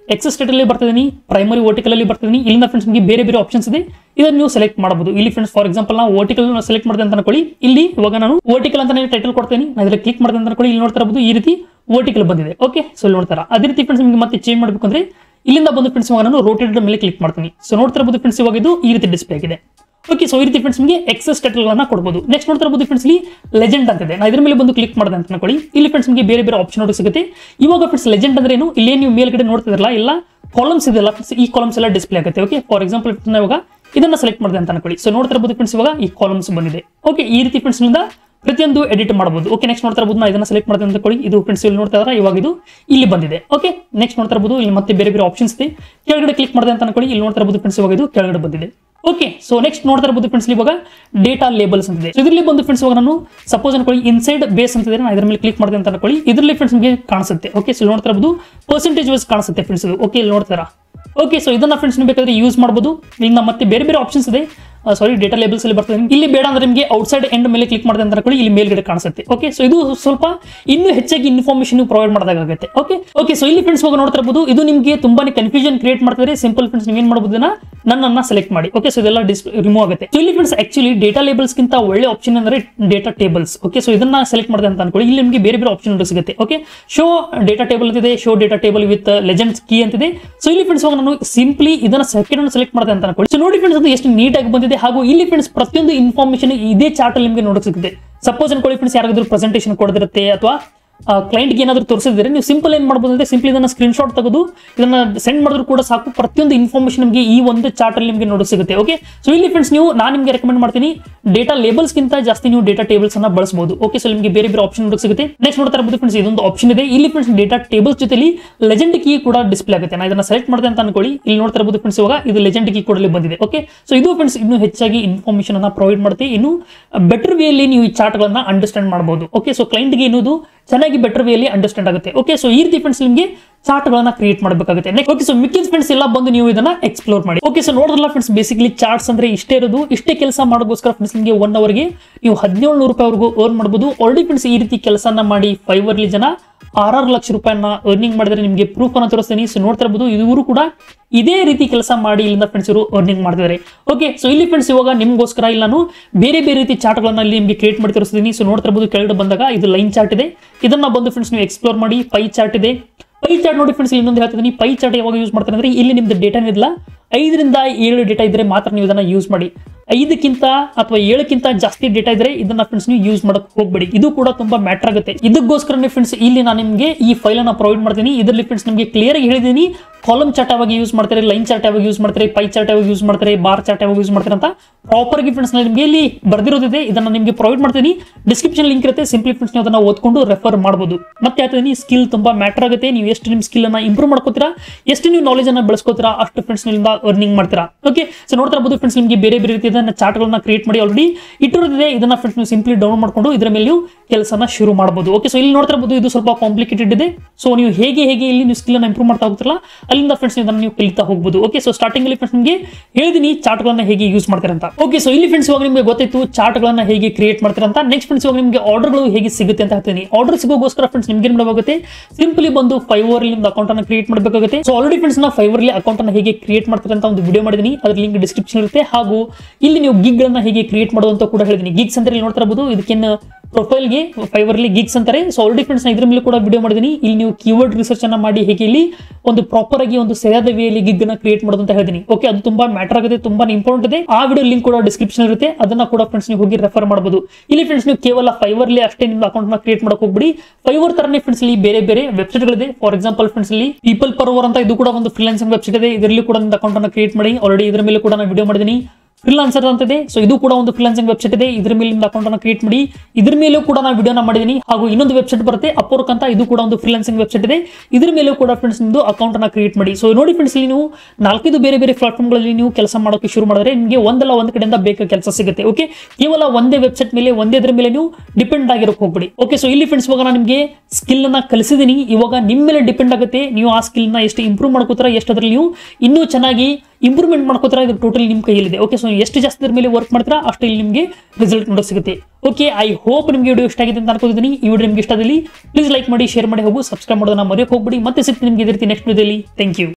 ಎಕ್ಸಸ್ ಸ್ಟೇಟಲ್ಲಿ ಬರ್ತಿದ್ದೀನಿ ಪ್ರೈಮರಿ ವರ್ಟಿಕಲ್ ಅಲ್ಲಿ ಬರ್ತಿದ್ದೀನಿ ಇಲ್ಲಿಂದ ಫ್ರೆಂಡ್ಸ್ ನಿಮಗೆ ಬೇರೆ ಬೇರೆ ಆಪ್ಷನ್ಸ್ ಇದೆ ಇದನ್ನು ನೀವು ಸೆಲೆಕ್ಟ್ ಮಾಡಬಹುದು ಇಲ್ಲಿ ಫ್ರೆಂಡ್ಸ್ ಫಾರ್ ಎಕ್ಸಾಂಪಲ್ ನಾವು ವರ್ಟಿಕಲ್ ಸೆಲೆಕ್ಟ್ ಮಾಡಿದೆ ಅಂತ ಅನ್ಕೊಳ್ಳಿ ಇಲ್ಲಿ ಇವಾಗ ನಾನು ವರ್ಟಿಕಲ್ ಅಂತ ಟೈಟಲ್ ಕೊಡ್ತೀನಿ ನಾನು ಇದ್ರ ಕ್ಲಿಕ್ ಮಾಡಿದೆ ಅಂತ ಅನ್ಕೊಳ್ಳಿ ಇಲ್ಲಿ ನೋಡ್ತಾ ಇರಬಹುದು ಈ ರೀತಿ ವರ್ಟಿಕಲ್ ಬಂದಿದೆ ಓಕೆ ಸೊ ಇಲ್ಲಿ ನೋಡ್ತಾರ ಅದೇ ರೀತಿ ಫ್ರೆಂಡ್ಸ್ ನಿಮಗೆ ಮತ್ತೆ ಚೇಂಜ್ ಮಾಡಬೇಕು ಅಂದ್ರೆ ಇಲ್ಲಿಂದ ಬಂದು ಫ್ರೆಂಡ್ಸ್ ಇವಾಗ ನಾನು ರೋಟೇಟರ್ ಮೇಲೆ ಕ್ಲಿಕ್ ಮಾಡ್ತೀನಿ ಸೊ ನೋಡ್ತಾ ಇರಬಹುದು ಫ್ರೆಂಡ್ಸ್ ಇವಾಗ ಇದು ಈ ರೀತಿ ಡಿಸ್ಪ್ಲೇ ಆಗಿದೆ ಓಕೆ ಸೊ ಈ ರೀತಿ ಫ್ರೆಂಡ್ಸ್ ನಿಮಗೆ ಎಕ್ಸಸ್ ಟೈಟಲ್ಗಳನ್ನ ಕೊಡಬಹುದು ನೆಕ್ಸ್ಟ್ ನೋಡ್ತಾ ಇರಬಹುದು ಫ್ರೆಂಡ್ಸ್ ಇಲ್ಲಿ ಲೆಜೆಂಡ್ ಅಂತಿದೆ ನಾ ಇದ್ರ ಮೇಲೆ ಬಂದು ಕ್ಲಿಕ್ ಮಾಡಿದೆ ಅಂತ ಅನ್ಕೊಳ್ಳಿ ಇಲ್ಲಿ ಫ್ರೆಂಡ್ಸ್ ನಿಮಗೆ ಬೇರೆ ಬೇರೆ ಆಪ್ಷನ್ ನೋಡಿ ಸಿಗುತ್ತೆ ಇವಾಗ ಫ್ರೆಂಡ್ಸ್ ಲೆಜೆಂಡ್ ಅಂದ್ರೆ ಏನು ಇಲ್ಲೇ ನೀವು ಮೇಲ್ಗಡೆ ನೋಡ್ತಿದ್ರಲ್ಲ ಇಲ್ಲ ಕಾಲಮ್ಸ್ ಇದೆಲ್ಲ ಫ್ರೆಂಡ್ಸ್ ಈ ಕಾಲಮ್ಸ್ ಎಲ್ಲ ಡಿಸ್ಪ್ಲೇ ಆಗುತ್ತೆ ಓಕೆ ಫಾರ್ ಎಕ್ಸಾಂಪಲ್ ಇವಾಗ ಇದನ್ನ ಸೆಲೆಕ್ಟ್ ಮಾಡಿದೆ ಅಂತ ಅನ್ಕೊಳ್ಳಿ ಸೊ ನೋಡ್ತಾ ಇರಬಹುದು ಫ್ರೆಂಡ್ಸ್ ಇವಾಗ ಈ ಕಾಲಮ್ಸ್ ಬಂದಿದೆ ಓಕೆ ಈ ರೀತಿ ಫ್ರೆಂಡ್ಸ್ ನಿಂದ ಪ್ರತಿಯೊಂದು ಎಡಿಟ್ ಮಾಡಬಹುದು ಓಕೆ ನೆಕ್ಸ್ಟ್ ನೋಡ್ತಾ ಇರಬಹುದು ನಾ ಇದನ್ನ ಸೆಲೆಕ್ಟ್ ಮಾಡಿದೆ ಅಂತ ಅನ್ಕೊಳ್ಳಿ ಇದು ಫ್ರೆಂಡ್ಸ್ ಇಲ್ಲಿ ನೋಡ್ತಾ ಇದ್ದಾರೆ ಇವಾಗ ಇದು ಇಲ್ಲಿ ಬಂದಿದೆ ಓಕೆ ನೆಕ್ಸ್ಟ್ ನೋಡ್ತಾ ಇರಬಹುದು ಇಲ್ಲಿ ಮತ್ತೆ ಬೇರೆ ಬೇರೆ ಆಪ್ಷನ್ಸ್ ಇದೆ ಕೆಳಗಡೆ ಕ್ಲಿಕ್ ಮಾಡಿದೆ ಅಂತ ಅನ್ಕೊಳ್ಳಿ ಇಲ್ಲಿ ನೋಡ್ತಾ ಇರಬಹುದು ಫ್ರೆಂಡ್ಸ್ ಇವಾಗ ಇದು ಕೆಳಗಡೆ ಬಂದಿದೆ ಓಕೆ ಸೊ ನೆಕ್ಸ್ಟ್ ನೋಡ್ತಾ ಇರಬಹುದು ಫ್ರೆಂಡ್ಸ್ ಇವಾಗ ಡೇಟಾ ಲೇಬಲ್ಸ್ ಅಂತಿದೆ ಸೊ ಇದರಲ್ಲಿ ಬಂದು ಫ್ರೆಂಡ್ಸ್ ಇವಾಗ ನಾನು ಸಪೋಸ್ ಅನ್ಕೊಳ್ಳಿ ಇನ್ಸೈಡ್ ಬೇಸ್ ಅಂತಿದೆ ನಾನು ಇದ್ರ ಮೇಲೆ ಕ್ಲಿಕ್ ಮಾಡಿದೆ ಅಂತ ಅನ್ಕೊಳ್ಳಿ ಇದರಲ್ಲಿ ಫ್ರೆಂಡ್ಸ್ ನಿಮಗೆ ಕಾಣಿಸುತ್ತೆ ಓಕೆ ಸೊ ನೋಡ್ತಾ ಇರಬಹುದು ಪರ್ಸೆಂಟೇಜ್ ವೈಸ್ ಕಾಣಿಸುತ್ತೆ ಫ್ರೆಂಡ್ಸ್ ಇದು ಓಕೆ ಇಲ್ಲಿ ನೋಡ್ತಾರಾ ಓಕೆ ಸೊ ಇದನ್ನ ಫ್ರೆಂಡ್ಸ್ ನೀವು ಬೇಕಾದ್ರೆ ಯೂಸ್ ಮಾಡಬಹುದು ಇಲ್ಲಿಂದ ಮತ್ತೆ ಬೇರೆ ಬೇರೆ ಆಪ್ಷನ್ಸ್ ಇದೆ ಸಾರಿ ಡೇಟಾ ಲೇಬಲ್ಸ್ ಅಲ್ಲಿ ಬರ್ತದೆ ಇಲ್ಲಿ ಬೇಡ ಅಂದ್ರೆ ನಿಮಗೆ ಔಟ್ಸೈಡ್ ಎಂಡ್ ಮೇಲೆ ಕ್ಲಿಕ್ ಮಾಡಿದೆ ಅಂತ ಅನ್ಕೊಳ್ಳಿ ಇಲ್ಲಿ ಮೇಲ್ಗಡೆ ಕಾಣಿಸುತ್ತೆ ಓಕೆ ಸೊ ಇದು ಸ್ವಲ್ಪ ಇನ್ನೂ ಹೆಚ್ಚಾಗಿ ಇನ್ಫಾರ್ಮೇಷನ್ ಪ್ರೊವೈಡ್ ಮಾಡಿದಾಗುತ್ತೆ ಓಕೆ ಓಕೆ ಸೊ ಇಲ್ಲಿ ಫ್ರೆಂಡ್ಸ್ ಹೋಗಿ ನೋಡ್ತಾ ಇರಬಹುದು ಇದು ನಿಮಗೆ ತುಂಬಾನೇ ಕನ್ಫ್ಯೂಷನ್ ಕ್ರಿಯೇಟ್ ಮಾಡ್ತಾರೆ ಸಿಂಪಲ್ ಫ್ರೆಂಡ್ಸ್ ನೀವು ಏನ್ ಮಾಡಬಹುದು ನನ್ನನ್ನ ಸೆಲೆಕ್ಟ್ ಮಾಡಿ ಓಕೆ ಸೊ ಇದೆಲ್ಲ ಡಿಸ್ ರಿಮೂವ್ ಆಗುತ್ತೆ ಸೊ ಇಲ್ಲಿ ಫ್ರೆಂಡ್ಸ್ ಆಕ್ಚುಲಿ ಡೇಟಾ ಲೇಬಲ್ಸ್ ಗಿಂತ ಒಳ್ಳೆ ಆಪ್ಷನ್ ಅಂದ್ರೆ ಡೇಟಾ ಟೇಬಲ್ಸ್ ಓಕೆ ಸೊ ಇದನ್ನ ಸೆಲೆಕ್ಟ್ ಮಾಡಿದೆ ಅಂತ ಅನ್ಕೊಳ್ಳಿ ಇಲ್ಲಿ ನಿಮಗೆ ಬೇರೆ ಬೇರೆ ಆಪ್ಷನ್ ಸಿಗುತ್ತೆ ಓಕೆ ಶೋ ಡೇಟಾ ಟೇಬಲ್ ಅಂತಿದೆ show data table with legends key ಅಂತಿದೆ ಸೊ ಇಲ್ಲಿ ಫ್ರೆಂಡ್ಸ್ ಹೋಗಿ ನಾನು ಸಿಂಪ್ಲಿ ಇದನ್ನ ಸೆಕೆಂಡ್ ಸೆಲೆಕ್ಟ್ ಮಾಡಿದೆ ಅಂತ ಅನ್ಕೊಳ್ಳಿ ಸೊ ನೋಡಿ ಫ್ರೆಂಡ್ಸ್ ಅದು ಎಷ್ಟು ನೀಟಾಗಿ ಬಂದಿದೆ ಹಾಗೂ ಇಲ್ಲಿ ಫ್ರೆಂಡ್ಸ್ ಪ್ರತಿಯೊಂದು ಇನ್ಫಾರ್ಮೇಶನ್ ಇದೇ ಚಾರ್ಟ್ ಅಲ್ಲಿ ನಿಮಗೆ ನೋಡಕ್ ಸಿಗುತ್ತೆ ಸಪೋಸ್ ಅನ್ಕೊಳ್ಳಿ ಫ್ರೆಂಡ್ಸ್ ಯಾರಾದ್ರೂ ಪ್ರೆಸೆಂಟೇಷನ್ ಕೊಡದಿರುತ್ತೆ ಅಥವಾ ಕ್ಲೈಂಟ್ಗೆ ಏನಾದರೂ ತೋರಿಸಿದ್ರೆ ನೀವು ಸಿಂಪಲ್ ಏನು ಮಾಡ್ಬೋದು ಅಂದ್ರೆ ಸಿಂಪಲ್ ಇದನ್ನ ಸ್ಕ್ರೀನ್ ಶಾಟ್ ತೆಗೆದು ಇದನ್ನ ಸೆಂಡ್ ಮಾಡಿದ್ರು ಕೂಡ ಸಾಕು ಪ್ರತಿಯೊಂದು ಇನ್ಫಾರ್ಮೇಷನ್ ನಿಮಗೆ ಈ ಒಂದು ಚಾರ್ಟ್ ಅಲ್ಲಿ ನಿಮಗೆ ನೋಡಕ್ ಸಿಗುತ್ತೆ ಓಕೆ ಸೊ ಇಲ್ಲಿ ಫ್ರೆಂಡ್ಸ್ ನೀವು ನಾನು ನಿಮಗೆ ರೆಕಮೆಂಡ್ ಮಾಡ್ತೀನಿ ಡೇಟಾ ಲೇಬಲ್ಸ್ ಗಿಂತ ಜಾಸ್ತಿ ನೀವು ಡೇಟಾ ಟೇಬಲ್ಸ್ ಅನ್ನ ಬಳಸಬಹುದು ಓಕೆ ಸೊ ನಿಮಗೆ ಬೇರೆ ಬೇರೆ ಆಪ್ಷನ್ ನೋಡಕ್ ಸಿಗುತ್ತೆ ನೆಕ್ಸ್ಟ್ ನೋಡ್ತಾ ಇರಬಹುದು ಫ್ರೆಂಡ್ಸ್ ಇದೊಂದು ಆಪ್ಷನ್ ಇದೆ ಇಲ್ಲಿ ಫ್ರೆಂಡ್ಸ್ ಡೇಟಾ ಟೇಬಲ್ಸ್ ಜೊತೆಲಿ ಲೆಜೆಂಡ್ ಕೀ ಕೂಡ ಡಿಸ್ಪ್ಲೇ ಆಗುತ್ತೆ ನಾನು ಇದನ್ನ ಸೆಲೆಕ್ಟ್ ಮಾಡಿದೆ ಅಂತ ಅನ್ಕೊಳ್ಳಿ ಇಲ್ಲಿ ನೋಡ್ತಾ ಇರಬಹುದು ಫ್ರೆಂಡ್ಸ್ ಇವಾಗ ಇದು ಲೆಜೆಂಡ್ ಕೀ ಕೂಡ ಇಲ್ಲಿ ಬಂದಿದೆ ಓಕೆ ಸೊ ಇದು ಫ್ರೆಂಡ್ಸ್ ಇನ್ನೂ ಹೆಚ್ಚಾಗಿ ಇನ್ಫಾರ್ಮೇಷನ್ ಅನ್ನ ಪ್ರೊವೈಡ್ ಮಾಡುತ್ತೆ ಇನ್ನು ಬೆಟರ್ ವೇಯಲ್ಲಿ ನೀವು ಈ ಚಾರ್ಟ್ ಗಳನ್ನ ಅಂಡರ್ಸ್ಟ್ಯಾಂಡ್ ಮಾಡಬಹುದು ಓಕೆ ಸೊ ಕ್ಲೈಂಟ್ಗೆ ಏನೋದು ಚೆನ್ನಾಗಿ ಬೆಟರ್ ವೇಯಲ್ಲಿ ಅಂಡರ್ಸ್ಟ್ಯಾಂಡ್ ಆಗುತ್ತೆ ಓಕೆ ಸೊ ಈ ರೀತಿ ಫ್ರೆಂಡ್ಸ್ ನಿಮಗೆ ಚಾರ್ಟ್ ಗಳನ್ನ ಕ್ರಿಯೇಟ್ ಮಾಡಬೇಕಾಗುತ್ತೆ ನೆಕ್ಸ್ಟ್ ಓಕೆ ಸೊ ಮಿಕ್ಕಿದ ಫ್ರೆಂಡ್ಸ್ ಎಲ್ಲ ಬಂದು ನೀವು ಇದನ್ನ ಎಕ್ಸ್ಪ್ಲೋರ್ ಮಾಡಿ ಓಕೆ ಸೊ ನೋಡಿದ್ರಲ್ಲ ಫ್ರೆಂಡ್ಸ್ ಬೇಸಿಕಲಿ ಚಾರ್ಟ್ಸ್ ಅಂದ್ರೆ ಇಷ್ಟೇ ಇರೋದು ಇಷ್ಟೇ ಕೆಲಸ ಮಾಡೋಗೋಸ್ಕರ ಫ್ರೆಂಡ್ಸ್ ನಿಮಗೆ ಒನ್ ಅವರ್ಗೆ ನೀವು ಹದಿನೇಳು ನೂರು ರೂಪಾಯಿವರೆಗೂ ಅರ್ನ್ ಮಾಡಬಹುದು ಆಲ್ರೆಡಿ ಫ್ರೆಂಡ್ಸ್ ಈ ರೀತಿ ಕೆಲಸನ ಮಾಡಿ ಫೈವರ್ಲಿ ಜನ ಆರಾರು ಲಕ್ಷ ರೂಪಾಯಿನ ಅರ್ನಿಂಗ್ ಮಾಡಿದ್ರೆ ನಿಮಗೆ ಪ್ರೂಫ್ ಅನ್ನ ತೋರಿಸ್ತೀನಿ ಸೊ ನೋಡ್ತಾ ಇರಬಹುದು ಇವರು ಕೂಡ ಇದೇ ರೀತಿ ಕೆಲಸ ಮಾಡಿ ಇಲ್ಲಿಂದ ಫ್ರೆಂಡ್ಸ್ ಇವರು ಅರ್ನಿಂಗ್ ಮಾಡ್ತಿದ್ದಾರೆ ಓಕೆ ಸೊ ಇಲ್ಲಿ ಫ್ರೆಂಡ್ಸ್ ಇವಾಗ ನಿಮಗೋಸ್ಕರ ಇಲ್ಲಿ ನಾನು ಬೇರೆ ಬೇರೆ ರೀತಿ ಚಾರ್ಟ್ಗಳನ್ನ ಇಲ್ಲಿ ನಿಮಗೆ ಕ್ರಿಯೇಟ್ ಮಾಡಿ ತೋರಿಸ್ತೀನಿ ಸೊ ನೋಡ್ತಾ ಇರಬಹುದು ಕೆಳಗಡೆ ಬಂದಾಗ ಇದು ಲೈನ್ ಚಾರ್ಟ್ ಇದೆ ಇದನ್ನ ಬಂದು ಫ್ರೆಂಡ್ಸ್ ನೀವು ಎಕ್ಸ್ಪ್ಲೋರ್ ಮಾಡಿ ಪೈ ಚಾರ್ಟ್ ಇದೆ ಪೈ ಚಾರ್ಟ್ ನೋಡಿ ಫ್ರೆಂಡ್ಸ್ ಇನ್ನೊಂದು ಹೇಳ್ತಿದ್ದೀನಿ ಪೈ ಚಾರ್ಟ್ ಯಾವಾಗ ಯೂಸ್ ಮಾಡ್ತಾರೆ ಅಂದ್ರೆ ಇಲ್ಲಿ ನಿಮ್ದು ಡೇಟಾ ಇಲ್ಲ ಐದರಿಂದ ಏಳು ಡೇಟಾ ಇದ್ರೆ ಮಾತ್ರ ನೀವು ಇದನ್ನ ಯೂಸ್ ಮಾಡಿ ಐದಕ್ಕಿಂತ ಅಥವಾ ಏಳಕ್ಕಿಂತ ಜಾಸ್ತಿ ಡೇಟಾ ಇದ್ರೆ ಇದನ್ನ ಫ್ರೆಂಡ್ಸ್ ನೀವು ಯೂಸ್ ಮಾಡಕ್ ಹೋಗ್ಬೇಡಿ ಇದು ಕೂಡ ತುಂಬಾ ಮ್ಯಾಟರ್ ಆಗುತ್ತೆ ಇದಕ್ಕೋಸ್ಕರ ಫ್ರೆಂಡ್ಸ್ ಇಲ್ಲಿ ನಾನು ನಿಮಗೆ ಈ ಫೈಲ್ ಅನ್ನ ಪ್ರೊವೈಡ್ ಮಾಡ್ತೀನಿ ಇದರಲ್ಲಿ ಫ್ರೆಂಡ್ಸ್ ನಿಮಗೆ ಕ್ಲಿಯರ್ ಆಗಿ ಹೇಳಿದೀನಿ ಕಾಲಮ್ ಚಾರ್ಟ್ ಯಾವಾಗ ಯೂಸ್ ಮಾಡ್ತಾರೆ ಲೈನ್ ಚಾರ್ಟ್ ಯಾವಾಗ ಯೂಸ್ ಮಾಡ್ತಾರೆ ಪೈ ಚಾರ್ಟ್ ಯಾವಾಗ ಯೂಸ್ ಮಾಡ್ತಾರೆ ಬಾರ್ ಚಾರ್ಟ್ ಯಾವಾಗ ಯೂಸ್ ಮಾಡ್ತಾರೆ ಅಂತ ಪ್ರಾಪರ್ ಆಗಿ ಫ್ರೆಂಡ್ಸ್ ನಿಮಗೆ ಇಲ್ಲಿ ಬರ್ದಿರೋದಿದೆ ಇದನ್ನ ನಿಮಗೆ ಪ್ರೊವೈಡ್ ಮಾಡ್ತೀನಿ ಡಿಸ್ಕ್ರಿಪ್ಷನ್ ಲಿಂಕ್ ಇರುತ್ತೆ ಸಿಂಪ್ಲಿ ಫ್ರೆಂಡ್ಸ್ ನೀವು ಅದನ್ನ ಓದ್ಕೊಂಡು ರೆಫರ್ ಮಾಡಬಹುದು ಮತ್ತೆ ಹೇಳ್ತೀನಿ ಸ್ಕಿಲ್ ತುಂಬಾ ಮ್ಯಾಟರ್ ಆಗುತ್ತೆ ನೀವು ಎಷ್ಟು ನಿಮ್ಮ ಸ್ಕಿಲ್ ಅನ್ನ ಇಂಪ್ರೂವ್ ಮಾಡ್ಕೋತೀರಾ ಎಷ್ಟು ನೀವು ನಾಲೆಜ್ ಅನ್ನ ಬೆಳೆಸ್ಕೋತೀರಾ ಅಷ್ಟು ಫ್ರೆಂಡ್ಸ್ ನಿಮ್ಮಿಂದ ಅರ್ನಿಂಗ್ ಮಾಡ್ತೀರಾ ಓಕೆ ಸೊ ನೋಡ್ತಾ ಇರಬಹುದು ಫ್ರೆಂಡ್ಸ್ ನಿಮಗೆ ಬೇರೆ ಬೇರೆ ರೀತಿಯ ಚಾರ್ಟ್ಗಳನ್ನ ಕ್ರಿಯೇಟ್ ಮಾಡಿ ಆಲ್ರೆಡಿ ಇಟ್ಟಿರೋದಿದೆ ಇದನ್ನ ಫ್ರೆಂಡ್ಸ್ ನೀವು ಸಿಂಪ್ಲಿ ಡೌನ್ ಮಾಡ್ಕೊಂಡು ಇದರ ಮೇಲೆ ನೀವು ಕೆಲಸನ ಶುರು ಮಾಡಬಹುದು ಓಕೆ ಸೊ ಇಲ್ಲಿ ನೋಡ್ತಾ ಇರಬಹುದು ಇದು ಸ್ವಲ್ಪ ಕಾಂಪ್ಲಿಕೇಟೆಡ್ ಇದೆ ಸೊ ನೀವು ಹೇಗೆ ಹೇಗೆ ಇಲ್ಲಿ ನೀವು ಸ್ಕಿಲ್ ಅನ್ನ ಇಂಪ್ರೂವ್ ಮಾಡ್ತಾ ಹೋಗ್ತಿರಲ್ಲ ಅಲ್ಲಿಂದ ಫ್ರೆಂಡ್ಸ್ ಇದನ್ನ ನೀವು ಕಲಿತಾ ಹೋಗಬಹುದು ಓಕೆ ಸೊ ಸ್ಟಾರ್ಟಿಂಗ್ ಅಲ್ಲಿ ಫ್ರೆಂಡ್ಸ್ ನಿಮಗೆ ಹೇಳಿದೀನಿ ಚಾರ್ಟ್ ಗಳನ್ನ ಹೇಗೆ ಯೂಸ್ ಮಾಡ್ತಾರೆ ಅಂತ ಓಕೆ ಸೊ ಇಲ್ಲಿ ಫ್ರೆಂಡ್ಸ್ ಇವಾಗ ನಿಮಗೆ ಗೊತ್ತಾಯ್ತು ಚಾರ್ಟ್ ಗಳನ್ನ ಹೇಗೆ ಕ್ರಿಯೇಟ್ ಮಾಡ್ತಾರೆ ಅಂತ ನೆಕ್ಸ್ಟ್ ಫ್ರೆಂಡ್ಸ್ ಇವಾಗ ನಿಮಗೆ ಆರ್ಡರ್ಗಳು ಹೇಗೆ ಸಿಗುತ್ತೆ ಅಂತ ಹೇಳ್ತೀನಿ ಆರ್ಡರ್ ಸಿಗೋಗೋಸ್ಕರ ಫ್ರೆಂಡ್ಸ್ ನಿಮ್ಗೆ ಏನು ಮಾಡಬೇಕಾಗುತ್ತೆ ಸಿಂಪಲಿ ಬಂದು ಫೈವರ್ ನಿಮ್ದು ಅಕೌಂಟ್ ಅನ್ನ ಕ್ರಿಯೇಟ್ ಮಾಡಬೇಕಾಗುತ್ತೆ ಸೊ ಆಲ್ರೆಡಿ ಫ್ರೆಂಡ್ಸ್ ನಾ ಫೈವರ್ ಅಕೌಂಟ್ ಅನ್ನ ಹೇಗೆ ಕ್ರಿಯೇಟ್ ಮಾಡ್ತಾರೆ ಅಂತ ಒಂದು ವಿಡಿಯೋ ಮಾಡಿದೀನಿ ಅದ್ರ ಲಿಂಕ್ ಡಿಸ್ಕ್ರಿಪ್ಷನ್ ಇರುತ್ತೆ ಹಾಗೂ ಇಲ್ಲಿ ನೀವು ಗಿಗ್ ಗಳನ್ನ ಹೇಗೆ ಕ್ರಿಯೇಟ್ ಮಾಡೋದು ಕೂಡ ಹೇಳಿದೀನಿ ಗಿಗ್ಸ್ ಅಂತ ಇಲ್ಲಿ ನೋಡ್ತಾ ಇರಬಹುದು ಇದಕ್ಕಿನ್ನ ಪ್ರೊಫೈಲ್ಗೆ ಫೈವರ್ಲಿ ಗಿಗ್ಸ್ ಅಂತಾರೆ ಸೊ ಆಲ್ರೆಡಿ ಫ್ರೆಂಡ್ಸ್ ಇದ್ರ ಮೇಲೆ ಕೂಡ ವಿಡಿಯೋ ಮಾಡಿದೀನಿ ಇಲ್ಲಿ ನೀವು ಕೀವರ್ಡ್ ರಿಸರ್ಚ್ ಅನ್ನ ಮಾಡಿ ಹೇಗೆ ಇಲ್ಲಿ ಒಂದು ಪ್ರಾಪರ್ ಆಗಿ ಒಂದು ಸರಿಯಾದ ವೇಯಲ್ಲಿ ಗಿಗ್ ಅನ್ನ ಕ್ರಿಯೇಟ್ ಮಾಡೋದು ಅಂತ ಹೇಳಿದೀನಿ ಓಕೆ ಅದು ತುಂಬಾ ಮ್ಯಾಟರ್ ಆಗುತ್ತೆ ತುಂಬಾ ಇಂಪಾರ್ಟೆಂಟ್ ಇದೆ ಆ ವಿಡಿಯೋ ಲಿಂಕ್ ಕೂಡ ಡಿಸ್ಕ್ರಿಪ್ಷನ್ ಇರುತ್ತೆ ಅದನ್ನ ಕೂಡ ಫ್ರೆಂಡ್ಸ್ ನೀವು ಹೋಗಿ ರೆಫರ್ ಮಾಡಬಹುದು ಇಲ್ಲಿ ಫ್ರೆಂಡ್ಸ್ ನೀವು ಕೇವಲ ಫೈವರ್ಲಿ ಅಷ್ಟೇ ನಿಮ್ಮ ಅಕೌಂಟ್ ನ ಕ್ರಿಯೇಟ್ ಮಾಡಕ್ ಹೋಗ್ಬಿಡಿ ಫೈವರ್ ತರನೇ ಫ್ರೆಂಡ್ಸ್ ಇಲ್ಲಿ ಬೇರೆ ಬೇರೆ ವೆಬ್ಸೈಟ್ ಗಳಿದೆ ಫಾರ್ ಎಕ್ಸಾಂಪಲ್ ಫ್ರೆಂಡ್ಸ್ ಇಲ್ಲಿ ಪೀಪಲ್ ಪರ್ವರ್ ಅಂತ ಇದು ಕೂಡ ಒಂದು ಫ್ರೀಲಾನ್ಸಿಂಗ್ ವೆಬ್ಸೈಟ್ ಇದೆ ಇದರಲ್ಲಿ ಕೂಡ ಒಂದು ಅಕೌಂಟ್ ಅನ್ನ ಕ್ರಿಯೇಟ್ ಮಾಡಿ ಆಲ್ರೆಡಿ ಇದರ ಮೇಲೆ ಕೂಡ ನಾನು ವಿಡಿಯೋ ಮಾಡಿದೀನಿ ಫ್ರೀಲಾನ್ಸರ್ ಅಂತ ಇದೆ ಸೊ ಇದು ಕೂಡ ಒಂದು ಫ್ರೀಲಾನ್ಸಿಂಗ್ ವೆಬ್ಸೈಟ್ ಇದೆ ಇದ್ರ ಮೇಲೆ ನಿಮ್ಮ ಅಕೌಂಟ್ ಅನ್ನು ಕ್ರಿಯೇಟ್ ಮಾಡಿ ಇದ್ರ ಮೇಲೂ ಕೂಡ ನಾನು ವಿಡಿಯೋನ ಮಾಡಿದೀನಿ ಹಾಗೂ ಇನ್ನೊಂದು ವೆಬ್ಸೈಟ್ ಬರುತ್ತೆ ಅಪೋರ್ಕ್ ಅಂತ ಇದು ಕೂಡ ಒಂದು ಫ್ರೀಲಾನ್ಸಿಂಗ್ ವೆಬ್ಸೈಟ್ ಇದೆ ಇದ್ರ ಮೇಲೂ ಕೂಡ ಫ್ರೆಂಡ್ಸ್ ನಿಮ್ದು ಅಕೌಂಟ್ ಅನ್ನ ಕ್ರಿಯೇಟ್ ಮಾಡಿ ಸೊ ನೋಡಿ ಫ್ರೆಂಡ್ಸ್ ಇಲ್ಲಿ ನೀವು ನಾಲ್ಕೈದು ಬೇರೆ ಬೇರೆ ಪ್ಲಾಟ್ಫಾರ್ಮ್ಗಳಲ್ಲಿ ನೀವು ಕೆಲಸ ಮಾಡೋಕೆ ಶುರು ಮಾಡಿದ್ರೆ ನಿಮಗೆ ಒಂದಲ್ಲ ಒಂದು ಕಡೆಯಿಂದ ಬೇಕಾದ ಕೆಲಸ ಸಿಗುತ್ತೆ ಓಕೆ ಕೇವಲ ಒಂದೇ ವೆಬ್ಸೈಟ್ ಮೇಲೆ ಒಂದೇ ಇದ್ರ ಮೇಲೆ ನೀವು ಡಿಪೆಂಡ್ ಆಗಿರೋಕೆ ಹೋಗ್ಬಿಡಿ ಓಕೆ ಸೊ ಇಲ್ಲಿ ಫ್ರೆಂಡ್ಸ್ ಇವಾಗ ನಾನು ನಿಮಗೆ ಸ್ಕಿಲ್ ಅನ್ನ ಕಲಿಸಿದೀನಿ ಇವಾಗ ನಿಮ್ಮ ಮೇಲೆ ಡಿಪೆಂಡ್ ಆಗುತ್ತೆ ನೀವು ಆ ಸ್ಕಿಲ್ ನ ಎಷ್ಟು ಇಂಪ್ರೂವ್ ಮಾಡ್ಕೋತಾರ ಎಷ್ಟು ಅದ್ರಲ್ಲಿ ನೀವು ಇನ್ನೂ ಚೆನ್ನಾಗಿ ಇಂಪ್ರೂವ್ಮೆಂಟ್ ಮಾಡ್ಕೋತಾರ ಇದು ಟೋಟಲ್ ನಿಮ್ಮ ಕೈಯಲ್ಲಿದೆ ಓಕೆ ಸೊ ಎಷ್ಟು ಜಾಸ್ತಿ ಇದ್ರ ಮೇಲೆ ವರ್ಕ್ ಮಾಡ್ತೀರಾ ಅಷ್ಟು ಇಲ್ಲಿ ನಿಮಗೆ ರಿಸಲ್ಟ್ ನೋಡೋಕೆ ಸಿಗುತ್ತೆ ಓಕೆ ಐ ಹೋಪ್ ನಿಮಗೆ ವಿಡಿಯೋ ಇಷ್ಟ ಆಗಿದೆ ಅಂತ ಅನ್ಕೋತೀನಿ ಈ ವಿಡಿಯೋ ನಿಮಗೆ ಇಷ್ಟ ಆದಲ್ಲಿ ಪ್ಲೀಸ್ ಲೈಕ್ ಮಾಡಿ ಶೇರ್ ಮಾಡಿ ಹೋಗು ಸಬ್ಸ್ಕ್ರೈಬ್ ಮಾಡೋದನ್ನ ಮರೆಯೋಕೆ ಹೋಗ್ಬಿಡಿ ಮತ್ತೆ ಸಿಗ್ತೀನಿ ನಿಮಗೆ ಇದೇ ರೀತಿ ನೆಕ್ಸ್ಟ್ ವಿಡಿಯೋದಲ್ಲಿ ಥ್ಯಾಂಕ್ ಯು